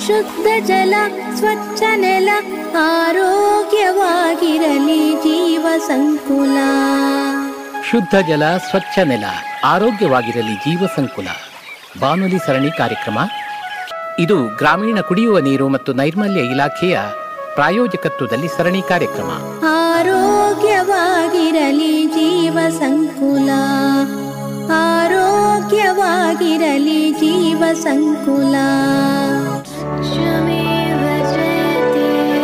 ಶುದ್ಧ ಜಲ ಸ್ವಚ್ಛ ನೆಲ ಆರೋಗ್ಯವಾಗಿರಲಿ ಜೀವ ಸಂಕುಲ ಶುದ್ಧ ಜಲ ಸ್ವಚ್ಛ ನೆಲ ಆರೋಗ್ಯವಾಗಿರಲಿ ಜೀವ ಸಂಕುಲ ಬಾನುಲಿ ಸರಣಿ ಕಾರ್ಯಕ್ರಮ ಇದು ಗ್ರಾಮೀಣ ಕುಡಿಯುವ ನೀರು ಮತ್ತು ನೈರ್ಮಲ್ಯ ಇಲಾಖೆಯ ಪ್ರಾಯೋಜಕತ್ವದಲ್ಲಿ ಸರಣಿ ಕಾರ್ಯಕ್ರಮ ಆರೋಗ್ಯವಾಗಿರಲಿ ಜೀವ ಸಂಕುಲ ಆರೋಗ್ಯವಾಗಿರಲಿ ಜೀವ ಸಂಕುಲ ಶ್ವಮೇವ ಜಯತೆ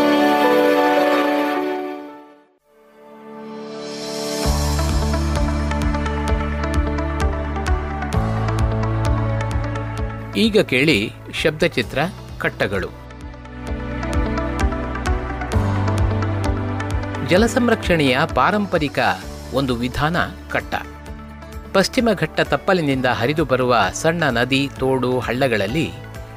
ಈಗ ಕೇಳಿ ಶಬ್ದಚಿತ್ರ ಕಟ್ಟಗಳು ಜಲ ಸಂರಕ್ಷಣೆಯ ಪಾರಂಪರಿಕ ಒಂದು ವಿಧಾನ ಕಟ್ಟ ಪಶ್ಚಿಮ ಘಟ್ಟ ತಪ್ಪಲಿನಿಂದ ಹರಿದು ಬರುವ ಸಣ್ಣ ನದಿ ತೋಡು ಹಳ್ಳಗಳಲ್ಲಿ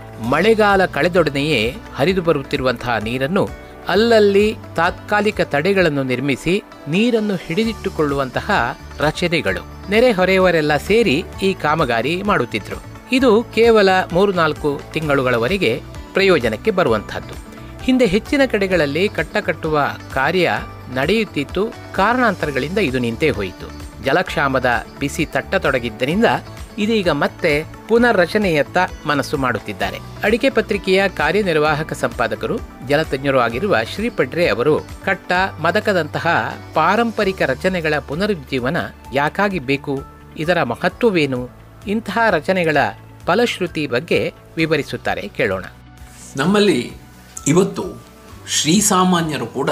ಮಳೆಗಾಲ ಕಳೆದೊಡನೆಯೇ ಹರಿದು ಬರುತ್ತಿರುವಂತಹ ನೀರನ್ನು ಅಲ್ಲಲ್ಲಿ ತಾತ್ಕಾಲಿಕ ತಡೆಗಳನ್ನು ನಿರ್ಮಿಸಿ ನೀರನ್ನು ಹಿಡಿದಿಟ್ಟುಕೊಳ್ಳುವಂತಹ ರಚನೆಗಳು ನೆರೆಹೊರೆಯವರೆಲ್ಲ ಸೇರಿ ಈ ಕಾಮಗಾರಿ ಮಾಡುತ್ತಿದ್ರು ಇದು ಕೇವಲ ಮೂರು ನಾಲ್ಕು ತಿಂಗಳುಗಳವರೆಗೆ ಪ್ರಯೋಜನಕ್ಕೆ ಬರುವಂತಹದ್ದು ಹಿಂದೆ ಹೆಚ್ಚಿನ ಕಡೆಗಳಲ್ಲಿ ಕಟ್ಟ ಕಟ್ಟುವ ಕಾರ್ಯ ನಡೆಯುತ್ತಿತ್ತು ಕಾರಣಾಂತರಗಳಿಂದ ಇದು ನಿಂತೇ ಹೋಯಿತು ಜಲಕ್ಷಾಮದ ಬಿಸಿ ತಟ್ಟತೊಡಗಿದ್ದರಿಂದ ಇದೀಗ ಮತ್ತೆ ಪುನರ್ರಚನೆಯತ್ತ ಮನಸ್ಸು ಮಾಡುತ್ತಿದ್ದಾರೆ ಅಡಿಕೆ ಪತ್ರಿಕೆಯ ಕಾರ್ಯನಿರ್ವಾಹಕ ಸಂಪಾದಕರು ಜಲತಜ್ಞರು ಆಗಿರುವ ಶ್ರೀ ಪಡ್ರೆ ಅವರು ಕಟ್ಟ ಮದಕದಂತಹ ಪಾರಂಪರಿಕ ರಚನೆಗಳ ಪುನರುಜ್ಜೀವನ ಯಾಕಾಗಿ ಬೇಕು ಇದರ ಮಹತ್ವವೇನು ಇಂತಹ ರಚನೆಗಳ ಫಲಶ್ರುತಿ ಬಗ್ಗೆ ವಿವರಿಸುತ್ತಾರೆ ಕೇಳೋಣ ನಮ್ಮಲ್ಲಿ ಇವತ್ತು ಶ್ರೀಸಾಮಾನ್ಯರು ಕೂಡ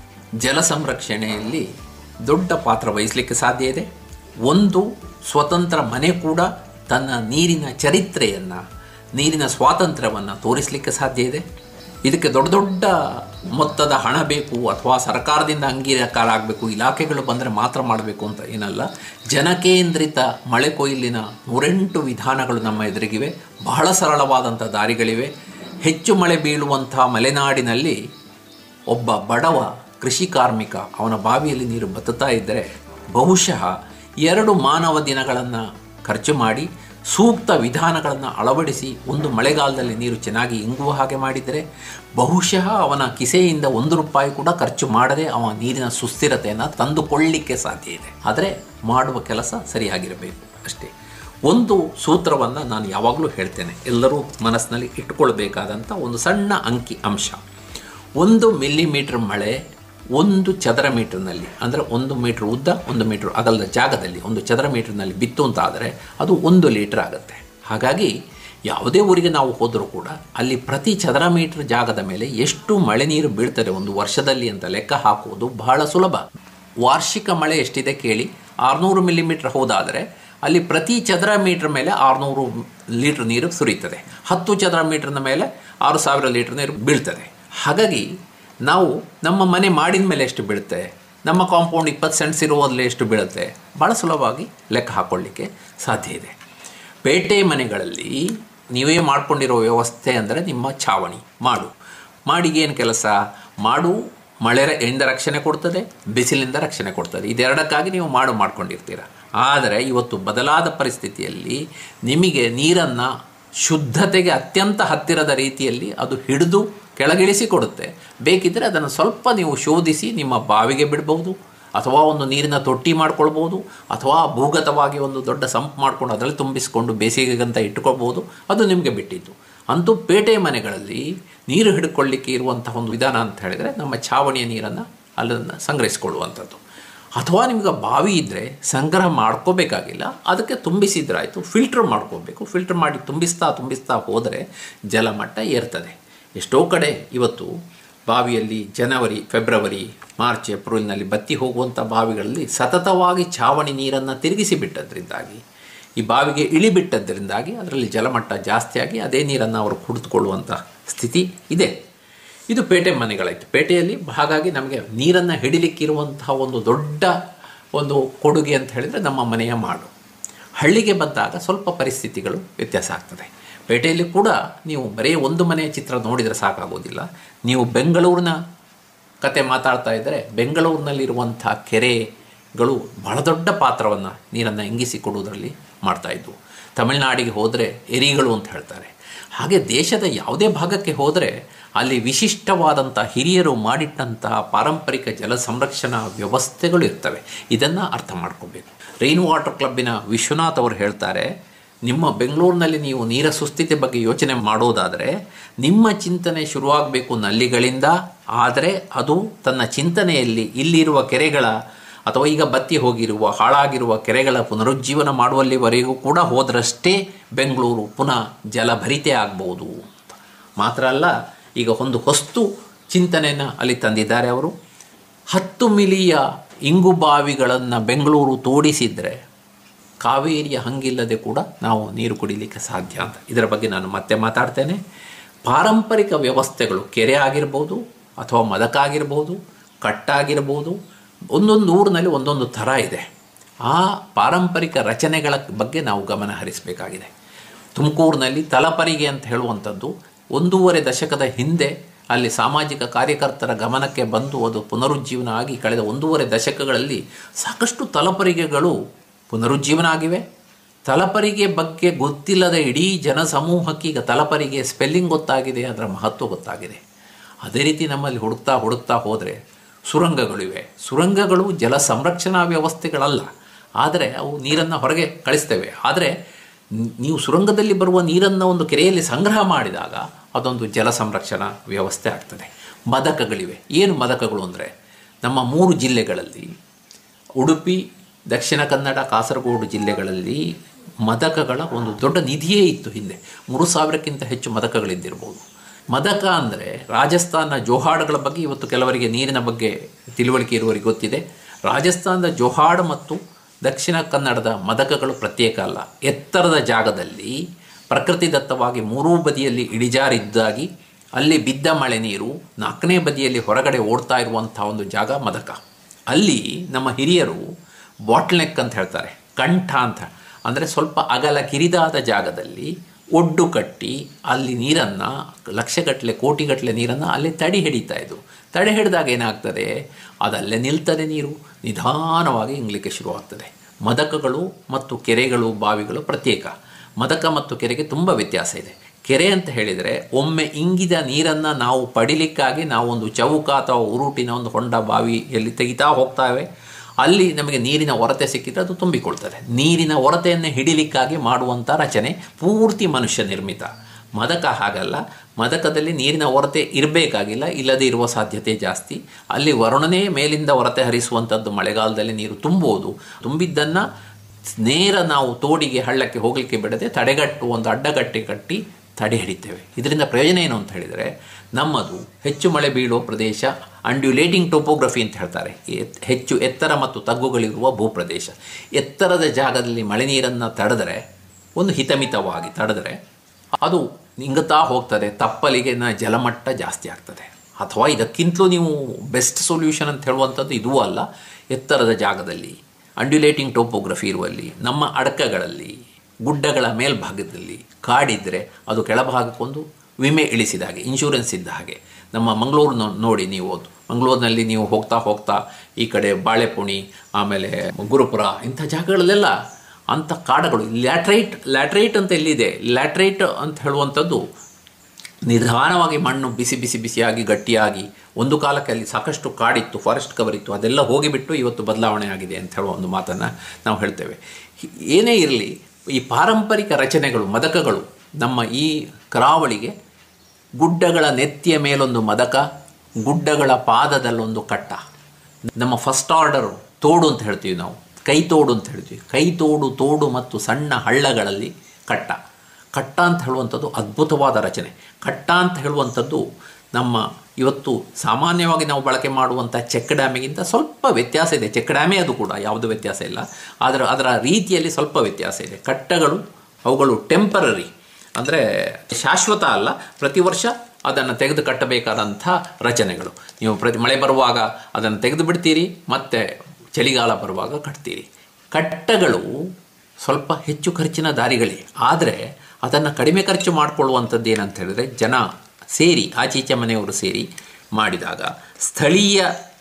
ಜಲ ಸಂರಕ್ಷಣೆಯಲ್ಲಿ ದೊಡ್ಡ ಪಾತ್ರ ವಹಿಸಲಿಕ್ಕೆ ಸಾಧ್ಯ ಇದೆ ಒಂದು ಸ್ವತಂತ್ರ ಮನೆ ಕೂಡ ತನ್ನ ನೀರಿನ ಚರಿತ್ರೆಯನ್ನು ನೀರಿನ ಸ್ವಾತಂತ್ರ್ಯವನ್ನು ತೋರಿಸಲಿಕ್ಕೆ ಸಾಧ್ಯ ಇದೆ ಇದಕ್ಕೆ ದೊಡ್ಡ ದೊಡ್ಡ ಮೊತ್ತದ ಹಣ ಬೇಕು ಅಥವಾ ಸರ್ಕಾರದಿಂದ ಅಂಗೀಕಾರ ಆಗಬೇಕು ಇಲಾಖೆಗಳು ಬಂದರೆ ಮಾತ್ರ ಮಾಡಬೇಕು ಅಂತ ಏನಲ್ಲ ಜನಕೇಂದ್ರಿತ ಮಳೆ ಕೊಯ್ಲಿನ ನೂರೆಂಟು ವಿಧಾನಗಳು ನಮ್ಮ ಎದುರಿಗಿವೆ ಬಹಳ ಸರಳವಾದಂಥ ದಾರಿಗಳಿವೆ ಹೆಚ್ಚು ಮಳೆ ಬೀಳುವಂಥ ಮಲೆನಾಡಿನಲ್ಲಿ ಒಬ್ಬ ಬಡವ ಕೃಷಿ ಕಾರ್ಮಿಕ ಅವನ ಬಾವಿಯಲ್ಲಿ ನೀರು ಬತ್ತುತ್ತಾ ಇದ್ದರೆ ಬಹುಶಃ ಎರಡು ಮಾನವ ದಿನಗಳನ್ನು ಖರ್ಚು ಮಾಡಿ ಸೂಕ್ತ ವಿಧಾನಗಳನ್ನು ಅಳವಡಿಸಿ ಒಂದು ಮಳೆಗಾಲದಲ್ಲಿ ನೀರು ಚೆನ್ನಾಗಿ ಇಂಗುವ ಹಾಗೆ ಮಾಡಿದರೆ ಬಹುಶಃ ಅವನ ಕಿಸೆಯಿಂದ ಒಂದು ರೂಪಾಯಿ ಕೂಡ ಖರ್ಚು ಮಾಡದೆ ಅವನ ನೀರಿನ ಸುಸ್ಥಿರತೆಯನ್ನು ತಂದುಕೊಳ್ಳಲಿಕ್ಕೆ ಸಾಧ್ಯ ಇದೆ ಆದರೆ ಮಾಡುವ ಕೆಲಸ ಸರಿಯಾಗಿರಬೇಕು ಅಷ್ಟೇ ಒಂದು ಸೂತ್ರವನ್ನು ನಾನು ಯಾವಾಗಲೂ ಹೇಳ್ತೇನೆ ಎಲ್ಲರೂ ಮನಸ್ಸಿನಲ್ಲಿ ಇಟ್ಟುಕೊಳ್ಬೇಕಾದಂಥ ಒಂದು ಸಣ್ಣ ಅಂಕಿ ಅಂಶ ಒಂದು ಮಿಲಿಮೀಟರ್ ಮಳೆ ಒಂದು ಚದರ ಮೀಟರ್ನಲ್ಲಿ ಅಂದರೆ ಒಂದು ಮೀಟ್ರ್ ಉದ್ದ ಒಂದು ಮೀಟ್ರ್ ಅಗಲದ ಜಾಗದಲ್ಲಿ ಒಂದು ಚದರ ಮೀಟರ್ನಲ್ಲಿ ಬಿತ್ತು ಅಂತ ಆದರೆ ಅದು ಒಂದು ಲೀಟರ್ ಆಗುತ್ತೆ ಹಾಗಾಗಿ ಯಾವುದೇ ಊರಿಗೆ ನಾವು ಹೋದರೂ ಕೂಡ ಅಲ್ಲಿ ಪ್ರತಿ ಚದರ ಮೀಟರ್ ಜಾಗದ ಮೇಲೆ ಎಷ್ಟು ಮಳೆ ನೀರು ಬೀಳ್ತದೆ ಒಂದು ವರ್ಷದಲ್ಲಿ ಅಂತ ಲೆಕ್ಕ ಹಾಕುವುದು ಬಹಳ ಸುಲಭ ವಾರ್ಷಿಕ ಮಳೆ ಎಷ್ಟಿದೆ ಕೇಳಿ ಆರುನೂರು ಮಿಲಿಮೀಟರ್ ಹೋದಾದರೆ ಅಲ್ಲಿ ಪ್ರತಿ ಚದರ ಮೀಟರ್ ಮೇಲೆ ಆರುನೂರು ಲೀಟ್ರ್ ನೀರು ಸುರಿಯುತ್ತದೆ ಹತ್ತು ಚದರ ಮೀಟರ್ನ ಮೇಲೆ ಆರು ಸಾವಿರ ಲೀಟ್ರ್ ನೀರು ಬೀಳ್ತದೆ ಹಾಗಾಗಿ ನಾವು ನಮ್ಮ ಮನೆ ಮಾಡಿದ ಮೇಲೆ ಎಷ್ಟು ಬೀಳುತ್ತೆ ನಮ್ಮ ಕಾಂಪೌಂಡ್ ಇಪ್ಪತ್ತು ಸೆಂಟ್ಸ್ ಇರುವುದರಲ್ಲಿ ಎಷ್ಟು ಬೀಳುತ್ತೆ ಭಾಳ ಸುಲಭವಾಗಿ ಲೆಕ್ಕ ಹಾಕ್ಕೊಳ್ಳಿಕ್ಕೆ ಸಾಧ್ಯ ಇದೆ ಪೇಟೆ ಮನೆಗಳಲ್ಲಿ ನೀವೇ ಮಾಡ್ಕೊಂಡಿರೋ ವ್ಯವಸ್ಥೆ ಅಂದರೆ ನಿಮ್ಮ ಛಾವಣಿ ಮಾಡು ಮಾಡಿಗೆ ಏನು ಕೆಲಸ ಮಾಡು ಮಳೆ ಇಂದ ರಕ್ಷಣೆ ಕೊಡ್ತದೆ ಬಿಸಿಲಿಂದ ರಕ್ಷಣೆ ಕೊಡ್ತದೆ ಇದೆರಡಕ್ಕಾಗಿ ನೀವು ಮಾಡು ಮಾಡ್ಕೊಂಡಿರ್ತೀರ ಆದರೆ ಇವತ್ತು ಬದಲಾದ ಪರಿಸ್ಥಿತಿಯಲ್ಲಿ ನಿಮಗೆ ನೀರನ್ನು ಶುದ್ಧತೆಗೆ ಅತ್ಯಂತ ಹತ್ತಿರದ ರೀತಿಯಲ್ಲಿ ಅದು ಹಿಡಿದು ಕೆಳಗಿಳಿಸಿ ಕೊಡುತ್ತೆ ಬೇಕಿದ್ದರೆ ಅದನ್ನು ಸ್ವಲ್ಪ ನೀವು ಶೋಧಿಸಿ ನಿಮ್ಮ ಬಾವಿಗೆ ಬಿಡಬಹುದು ಅಥವಾ ಒಂದು ನೀರಿನ ತೊಟ್ಟಿ ಮಾಡ್ಕೊಳ್ಬೋದು ಅಥವಾ ಭೂಗತವಾಗಿ ಒಂದು ದೊಡ್ಡ ಸಂಪ್ ಮಾಡ್ಕೊಂಡು ಅದರಲ್ಲಿ ತುಂಬಿಸಿಕೊಂಡು ಬೇಸಿಗೆಗಂತ ಇಟ್ಟುಕೊಳ್ಬೋದು ಅದು ನಿಮಗೆ ಬಿಟ್ಟಿದ್ದು ಅಂತೂ ಪೇಟೆ ಮನೆಗಳಲ್ಲಿ ನೀರು ಹಿಡ್ಕೊಳ್ಳಿಕ್ಕೆ ಇರುವಂತಹ ಒಂದು ವಿಧಾನ ಅಂತ ಹೇಳಿದರೆ ನಮ್ಮ ಛಾವಣಿಯ ನೀರನ್ನು ಅಲ್ಲನ್ನು ಸಂಗ್ರಹಿಸಿಕೊಳ್ಳುವಂಥದ್ದು ಅಥವಾ ನಿಮ್ಗೆ ಬಾವಿ ಇದ್ದರೆ ಸಂಗ್ರಹ ಮಾಡ್ಕೋಬೇಕಾಗಿಲ್ಲ ಅದಕ್ಕೆ ತುಂಬಿಸಿದ್ರಾಯಿತು ಫಿಲ್ಟ್ರ್ ಮಾಡ್ಕೋಬೇಕು ಫಿಲ್ಟ್ರ್ ಮಾಡಿ ತುಂಬಿಸ್ತಾ ತುಂಬಿಸ್ತಾ ಹೋದರೆ ಜಲಮಟ್ಟ ಏರ್ತದೆ ಎಷ್ಟೋ ಕಡೆ ಇವತ್ತು ಬಾವಿಯಲ್ಲಿ ಜನವರಿ ಫೆಬ್ರವರಿ ಮಾರ್ಚ್ ಏಪ್ರಿಲ್ನಲ್ಲಿ ಬತ್ತಿ ಹೋಗುವಂಥ ಬಾವಿಗಳಲ್ಲಿ ಸತತವಾಗಿ ಛಾವಣಿ ನೀರನ್ನು ತಿರುಗಿಸಿ ಬಿಟ್ಟದ್ರಿಂದಾಗಿ ಈ ಬಾವಿಗೆ ಇಳಿಬಿಟ್ಟದ್ರಿಂದಾಗಿ ಅದರಲ್ಲಿ ಜಲಮಟ್ಟ ಜಾಸ್ತಿಯಾಗಿ ಅದೇ ನೀರನ್ನು ಅವರು ಕುಡಿದುಕೊಳ್ಳುವಂಥ ಸ್ಥಿತಿ ಇದೆ ಇದು ಪೇಟೆ ಮನೆಗಳಾಯಿತು ಪೇಟೆಯಲ್ಲಿ ಹಾಗಾಗಿ ನಮಗೆ ನೀರನ್ನು ಹಿಡಿಲಿಕ್ಕಿರುವಂತಹ ಒಂದು ದೊಡ್ಡ ಒಂದು ಕೊಡುಗೆ ಅಂತ ಹೇಳಿದರೆ ನಮ್ಮ ಮನೆಯ ಮಾಡು ಹಳ್ಳಿಗೆ ಬಂದಾಗ ಸ್ವಲ್ಪ ಪರಿಸ್ಥಿತಿಗಳು ವ್ಯತ್ಯಾಸ ಆಗ್ತದೆ ಪೇಟೆಯಲ್ಲಿ ಕೂಡ ನೀವು ಬರೀ ಒಂದು ಮನೆಯ ಚಿತ್ರ ನೋಡಿದರೆ ಸಾಕಾಗೋದಿಲ್ಲ ನೀವು ಬೆಂಗಳೂರಿನ ಕತೆ ಮಾತಾಡ್ತಾ ಇದ್ದರೆ ಬೆಂಗಳೂರಿನಲ್ಲಿರುವಂಥ ಕೆರೆ ಗಳು ಬಹಳ ದೊಡ್ಡ ಪಾತ್ರವನ್ನು ನೀರನ್ನು ಇಂಗಿಸಿ ಕೊಡುವುದರಲ್ಲಿ ಮಾಡ್ತಾಯಿದ್ವು ತಮಿಳುನಾಡಿಗೆ ಹೋದರೆ ಎರಿಗಳು ಅಂತ ಹೇಳ್ತಾರೆ ಹಾಗೆ ದೇಶದ ಯಾವುದೇ ಭಾಗಕ್ಕೆ ಹೋದರೆ ಅಲ್ಲಿ ವಿಶಿಷ್ಟವಾದಂಥ ಹಿರಿಯರು ಮಾಡಿಟ್ಟಂತಹ ಪಾರಂಪರಿಕ ಜಲ ಸಂರಕ್ಷಣಾ ವ್ಯವಸ್ಥೆಗಳು ಇರ್ತವೆ ಇದನ್ನು ಅರ್ಥ ಮಾಡ್ಕೋಬೇಕು ರೈನ್ ವಾಟರ್ ಕ್ಲಬ್ಬಿನ ವಿಶ್ವನಾಥ್ ಅವರು ಹೇಳ್ತಾರೆ ನಿಮ್ಮ ಬೆಂಗಳೂರಿನಲ್ಲಿ ನೀವು ನೀರ ಸುಸ್ಥಿತಿ ಬಗ್ಗೆ ಯೋಚನೆ ಮಾಡೋದಾದರೆ ನಿಮ್ಮ ಚಿಂತನೆ ಶುರುವಾಗಬೇಕು ನಲ್ಲಿಗಳಿಂದ ಆದರೆ ಅದು ತನ್ನ ಚಿಂತನೆಯಲ್ಲಿ ಇಲ್ಲಿರುವ ಕೆರೆಗಳ ಅಥವಾ ಈಗ ಬತ್ತಿ ಹೋಗಿರುವ ಹಾಳಾಗಿರುವ ಕೆರೆಗಳ ಪುನರುಜ್ಜೀವನ ಮಾಡುವಲ್ಲಿವರೆಗೂ ಕೂಡ ಹೋದರಷ್ಟೇ ಬೆಂಗಳೂರು ಪುನಃ ಜಲಭರಿತೆ ಆಗ್ಬೋದು ಅಂತ ಮಾತ್ರ ಅಲ್ಲ ಈಗ ಒಂದು ಹೊಸ್ತು ಚಿಂತನೆಯನ್ನು ಅಲ್ಲಿ ತಂದಿದ್ದಾರೆ ಅವರು ಹತ್ತು ಮಿಲಿಯ ಇಂಗು ಬಾವಿಗಳನ್ನು ಬೆಂಗಳೂರು ತೋಡಿಸಿದರೆ ಕಾವೇರಿಯ ಹಂಗಿಲ್ಲದೆ ಕೂಡ ನಾವು ನೀರು ಕುಡಿಲಿಕ್ಕೆ ಸಾಧ್ಯ ಅಂತ ಇದರ ಬಗ್ಗೆ ನಾನು ಮತ್ತೆ ಮಾತಾಡ್ತೇನೆ ಪಾರಂಪರಿಕ ವ್ಯವಸ್ಥೆಗಳು ಕೆರೆ ಆಗಿರ್ಬೋದು ಅಥವಾ ಮದಕ ಆಗಿರ್ಬೋದು ಕಟ್ಟಾಗಿರ್ಬೋದು ಒಂದೊಂದು ಊರಿನಲ್ಲಿ ಒಂದೊಂದು ಥರ ಇದೆ ಆ ಪಾರಂಪರಿಕ ರಚನೆಗಳ ಬಗ್ಗೆ ನಾವು ಗಮನ ಹರಿಸಬೇಕಾಗಿದೆ ತುಮಕೂರಿನಲ್ಲಿ ತಲಪರಿಗೆ ಅಂತ ಹೇಳುವಂಥದ್ದು ಒಂದೂವರೆ ದಶಕದ ಹಿಂದೆ ಅಲ್ಲಿ ಸಾಮಾಜಿಕ ಕಾರ್ಯಕರ್ತರ ಗಮನಕ್ಕೆ ಬಂದು ಅದು ಪುನರುಜ್ಜೀವನ ಆಗಿ ಕಳೆದ ಒಂದೂವರೆ ದಶಕಗಳಲ್ಲಿ ಸಾಕಷ್ಟು ತಲಪರಿಗೆಗಳು ಪುನರುಜ್ಜೀವನ ಆಗಿವೆ ತಲಪರಿಗೆ ಬಗ್ಗೆ ಗೊತ್ತಿಲ್ಲದ ಇಡೀ ಜನಸಮೂಹಕ್ಕೆ ಈಗ ತಲಪರಿಗೆ ಸ್ಪೆಲ್ಲಿಂಗ್ ಗೊತ್ತಾಗಿದೆ ಅದರ ಮಹತ್ವ ಗೊತ್ತಾಗಿದೆ ಅದೇ ರೀತಿ ನಮ್ಮಲ್ಲಿ ಹುಡುಕ್ತಾ ಹುಡುಕ್ತಾ ಹೋದರೆ ಸುರಂಗಗಳಿವೆ ಸುರಂಗಗಳು ಜಲ ಸಂರಕ್ಷಣಾ ವ್ಯವಸ್ಥೆಗಳಲ್ಲ ಆದರೆ ಅವು ನೀರನ್ನು ಹೊರಗೆ ಕಳಿಸ್ತೇವೆ ಆದರೆ ನೀವು ಸುರಂಗದಲ್ಲಿ ಬರುವ ನೀರನ್ನು ಒಂದು ಕೆರೆಯಲ್ಲಿ ಸಂಗ್ರಹ ಮಾಡಿದಾಗ ಅದೊಂದು ಜಲ ಸಂರಕ್ಷಣಾ ವ್ಯವಸ್ಥೆ ಆಗ್ತದೆ ಮದಕಗಳಿವೆ ಏನು ಮದಕಗಳು ಅಂದರೆ ನಮ್ಮ ಮೂರು ಜಿಲ್ಲೆಗಳಲ್ಲಿ ಉಡುಪಿ ದಕ್ಷಿಣ ಕನ್ನಡ ಕಾಸರಗೋಡು ಜಿಲ್ಲೆಗಳಲ್ಲಿ ಮದಕಗಳ ಒಂದು ದೊಡ್ಡ ನಿಧಿಯೇ ಇತ್ತು ಹಿಂದೆ ಮೂರು ಸಾವಿರಕ್ಕಿಂತ ಹೆಚ್ಚು ಮದಕಗಳಿದ್ದಿರ್ಬೋದು ಮದಕ ಅಂದರೆ ರಾಜಸ್ಥಾನ ಜೋಹಾಡ್ಗಳ ಬಗ್ಗೆ ಇವತ್ತು ಕೆಲವರಿಗೆ ನೀರಿನ ಬಗ್ಗೆ ತಿಳುವಳಿಕೆ ಇರುವವರಿಗೆ ಗೊತ್ತಿದೆ ರಾಜಸ್ಥಾನದ ಜೋಹಾಡ್ ಮತ್ತು ದಕ್ಷಿಣ ಕನ್ನಡದ ಮದಕಗಳು ಪ್ರತ್ಯೇಕ ಅಲ್ಲ ಎತ್ತರದ ಜಾಗದಲ್ಲಿ ಪ್ರಕೃತಿದತ್ತವಾಗಿ ಮೂರೂ ಬದಿಯಲ್ಲಿ ಇಳಿಜಾರಿದ್ದಾಗಿ ಅಲ್ಲಿ ಬಿದ್ದ ಮಳೆ ನೀರು ನಾಲ್ಕನೇ ಬದಿಯಲ್ಲಿ ಹೊರಗಡೆ ಓಡ್ತಾ ಇರುವಂಥ ಒಂದು ಜಾಗ ಮದಕ ಅಲ್ಲಿ ನಮ್ಮ ಹಿರಿಯರು ಬಾಟ್ಲ್ ನೆಕ್ ಅಂತ ಹೇಳ್ತಾರೆ ಕಂಠ ಅಂತ ಅಂದರೆ ಸ್ವಲ್ಪ ಅಗಲ ಕಿರಿದಾದ ಜಾಗದಲ್ಲಿ ಒಡ್ಡು ಕಟ್ಟಿ ಅಲ್ಲಿ ನೀರನ್ನು ಲಕ್ಷಗಟ್ಟಲೆ ಕೋಟಿಗಟ್ಟಲೆ ನೀರನ್ನು ಅಲ್ಲಿ ತಡೆ ಹಿಡಿತಾ ಇದ್ದರು ತಡೆ ಹಿಡಿದಾಗ ಏನಾಗ್ತದೆ ಅದಲ್ಲೇ ನಿಲ್ತದೆ ನೀರು ನಿಧಾನವಾಗಿ ಇಂಗ್ಲಿಕ್ಕೆ ಶುರುವಾಗ್ತದೆ ಮದಕಗಳು ಮತ್ತು ಕೆರೆಗಳು ಬಾವಿಗಳು ಪ್ರತ್ಯೇಕ ಮದಕ ಮತ್ತು ಕೆರೆಗೆ ತುಂಬ ವ್ಯತ್ಯಾಸ ಇದೆ ಕೆರೆ ಅಂತ ಹೇಳಿದರೆ ಒಮ್ಮೆ ಇಂಗಿದ ನೀರನ್ನು ನಾವು ಪಡಿಲಿಕ್ಕಾಗಿ ನಾವೊಂದು ಚೌಕ ಅಥವಾ ಉರುಟಿನ ಒಂದು ಹೊಂಡ ಬಾವಿಯಲ್ಲಿ ತೆಗಿತಾ ಹೋಗ್ತಾವೆ ಅಲ್ಲಿ ನಮಗೆ ನೀರಿನ ಹೊರತೆ ಸಿಕ್ಕಿದ್ರೆ ಅದು ತುಂಬಿಕೊಳ್ತದೆ ನೀರಿನ ಹೊರತೆಯನ್ನು ಹಿಡಿಲಿಕ್ಕಾಗಿ ಮಾಡುವಂಥ ರಚನೆ ಪೂರ್ತಿ ಮನುಷ್ಯ ನಿರ್ಮಿತ ಮದಕ ಹಾಗಲ್ಲ ಮದಕದಲ್ಲಿ ನೀರಿನ ಹೊರತೆ ಇರಬೇಕಾಗಿಲ್ಲ ಇಲ್ಲದೆ ಇರುವ ಸಾಧ್ಯತೆ ಜಾಸ್ತಿ ಅಲ್ಲಿ ವರುಣನೇ ಮೇಲಿಂದ ಹೊರತೆ ಹರಿಸುವಂಥದ್ದು ಮಳೆಗಾಲದಲ್ಲಿ ನೀರು ತುಂಬೋದು ತುಂಬಿದ್ದನ್ನು ನೇರ ನಾವು ತೋಡಿಗೆ ಹಳ್ಳಕ್ಕೆ ಹೋಗಲಿಕ್ಕೆ ಬಿಡದೆ ತಡೆಗಟ್ಟು ಒಂದು ಅಡ್ಡಗಟ್ಟೆ ಕಟ್ಟಿ ತಡೆ ಹಿಡಿತೇವೆ ಇದರಿಂದ ಪ್ರಯೋಜನ ಏನು ಅಂತ ಹೇಳಿದರೆ ನಮ್ಮದು ಹೆಚ್ಚು ಮಳೆ ಬೀಳುವ ಪ್ರದೇಶ ಅಂಡ್ಯುಲೇಟಿಂಗ್ ಟೋಪೋಗ್ರಫಿ ಅಂತ ಹೇಳ್ತಾರೆ ಎತ್- ಹೆಚ್ಚು ಎತ್ತರ ಮತ್ತು ತಗ್ಗುಗಳಿರುವ ಭೂಪ್ರದೇಶ ಎತ್ತರದ ಜಾಗದಲ್ಲಿ ಮಳೆ ನೀರನ್ನು ತಡೆದರೆ ಒಂದು ಹಿತಮಿತವಾಗಿ ತಡೆದರೆ ಅದು ನಿಂಗುತ್ತಾ ಹೋಗ್ತದೆ ತಪ್ಪಲಿಗೆ ನ ಜಲಮಟ್ಟ ಜಾಸ್ತಿ ಆಗ್ತದೆ ಅಥವಾ ಇದಕ್ಕಿಂತಲೂ ನೀವು ಬೆಸ್ಟ್ ಸೊಲ್ಯೂಷನ್ ಅಂತ ಹೇಳುವಂಥದ್ದು ಇದೂ ಅಲ್ಲ ಎತ್ತರದ ಜಾಗದಲ್ಲಿ ಅಂಡ್ಯುಲೇಟಿಂಗ್ ಟೋಪೋಗ್ರಫಿ ಇರುವಲ್ಲಿ ನಮ್ಮ ಅಡಕಗಳಲ್ಲಿ ಗುಡ್ಡಗಳ ಮೇಲ್ಭಾಗದಲ್ಲಿ ಕಾಡಿದ್ದರೆ ಅದು ಕೆಳಭಾಗಕ್ಕೊಂದು ವಿಮೆ ಇಳಿಸಿದ ಹಾಗೆ ಇನ್ಶೂರೆನ್ಸ್ ಇದ್ದ ಹಾಗೆ ನಮ್ಮ ಮಂಗಳೂರು ನೋಡಿ ನೀವು ಅದು ಮಂಗಳೂರಿನಲ್ಲಿ ನೀವು ಹೋಗ್ತಾ ಹೋಗ್ತಾ ಈ ಕಡೆ ಬಾಳೆಪುಣಿ ಆಮೇಲೆ ಗುರುಪುರ ಇಂಥ ಜಾಗಗಳಲ್ಲೆಲ್ಲ ಅಂಥ ಕಾಡುಗಳು ಲ್ಯಾಟ್ರೈಟ್ ಲ್ಯಾಟ್ರೈಟ್ ಅಂತ ಎಲ್ಲಿದೆ ಲ್ಯಾಟ್ರೈಟ್ ಅಂತ ಹೇಳುವಂಥದ್ದು ನಿಧಾನವಾಗಿ ಮಣ್ಣು ಬಿಸಿ ಬಿಸಿ ಬಿಸಿಯಾಗಿ ಗಟ್ಟಿಯಾಗಿ ಒಂದು ಕಾಲಕ್ಕೆ ಅಲ್ಲಿ ಸಾಕಷ್ಟು ಕಾಡಿತ್ತು ಫಾರೆಸ್ಟ್ ಕವರ್ ಇತ್ತು ಅದೆಲ್ಲ ಹೋಗಿಬಿಟ್ಟು ಇವತ್ತು ಬದಲಾವಣೆ ಆಗಿದೆ ಅಂತ ಹೇಳುವ ಒಂದು ಮಾತನ್ನು ನಾವು ಹೇಳ್ತೇವೆ ಹಿ- ಏನೇ ಇರಲಿ ಈ ಪಾರಂಪರಿಕ ರಚನೆಗಳು ಮದಕಗಳು ನಮ್ಮ ಈ ಕರಾವಳಿಗೆ ಗುಡ್ಡಗಳ ನೆತ್ತಿಯ ಮೇಲೊಂದು ಮದಕ ಗುಡ್ಡಗಳ ಪಾದದಲ್ಲೊಂದು ಕಟ್ಟ ನಮ್ಮ ಫಸ್ಟ್ ಆರ್ಡರು ತೋಡು ಅಂತ ಹೇಳ್ತೀವಿ ನಾವು ಕೈ ತೋಡು ಅಂತ ಹೇಳ್ತೀವಿ ಕೈ ತೋಡು ತೋಡು ಮತ್ತು ಸಣ್ಣ ಹಳ್ಳಗಳಲ್ಲಿ ಕಟ್ಟ ಕಟ್ಟ ಅಂತ ಹೇಳುವಂಥದ್ದು ಅದ್ಭುತವಾದ ರಚನೆ ಕಟ್ಟ ಅಂತ ಹೇಳುವಂಥದ್ದು ನಮ್ಮ ಇವತ್ತು ಸಾಮಾನ್ಯವಾಗಿ ನಾವು ಬಳಕೆ ಮಾಡುವಂಥ ಚೆಕ್ ಡ್ಯಾಮಿಗಿಂತ ಸ್ವಲ್ಪ ವ್ಯತ್ಯಾಸ ಇದೆ ಚೆಕ್ ಡ್ಯಾಮೇ ಅದು ಕೂಡ ಯಾವುದೂ ವ್ಯತ್ಯಾಸ ಇಲ್ಲ ಆದರೆ ಅದರ ರೀತಿಯಲ್ಲಿ ಸ್ವಲ್ಪ ವ್ಯತ್ಯಾಸ ಇದೆ ಕಟ್ಟಗಳು ಅವುಗಳು ಟೆಂಪರರಿ ಅಂದರೆ ಶಾಶ್ವತ ಅಲ್ಲ ಪ್ರತಿ ವರ್ಷ ಅದನ್ನು ತೆಗೆದು ಕಟ್ಟಬೇಕಾದಂಥ ರಚನೆಗಳು ನೀವು ಪ್ರತಿ ಮಳೆ ಬರುವಾಗ ಅದನ್ನು ತೆಗೆದು ಬಿಡ್ತೀರಿ ಮತ್ತು ಚಳಿಗಾಲ ಬರುವಾಗ ಕಟ್ತೀರಿ ಕಟ್ಟಗಳು ಸ್ವಲ್ಪ ಹೆಚ್ಚು ಖರ್ಚಿನ ದಾರಿಗಳೇ ಆದರೆ ಅದನ್ನು ಕಡಿಮೆ ಖರ್ಚು ಮಾಡಿಕೊಳ್ಳುವಂಥದ್ದು ಏನಂತ ಹೇಳಿದ್ರೆ ಜನ ಸೇರಿ ಆಚೀಚೆ ಮನೆಯವರು ಸೇರಿ ಮಾಡಿದಾಗ ಸ್ಥಳೀಯ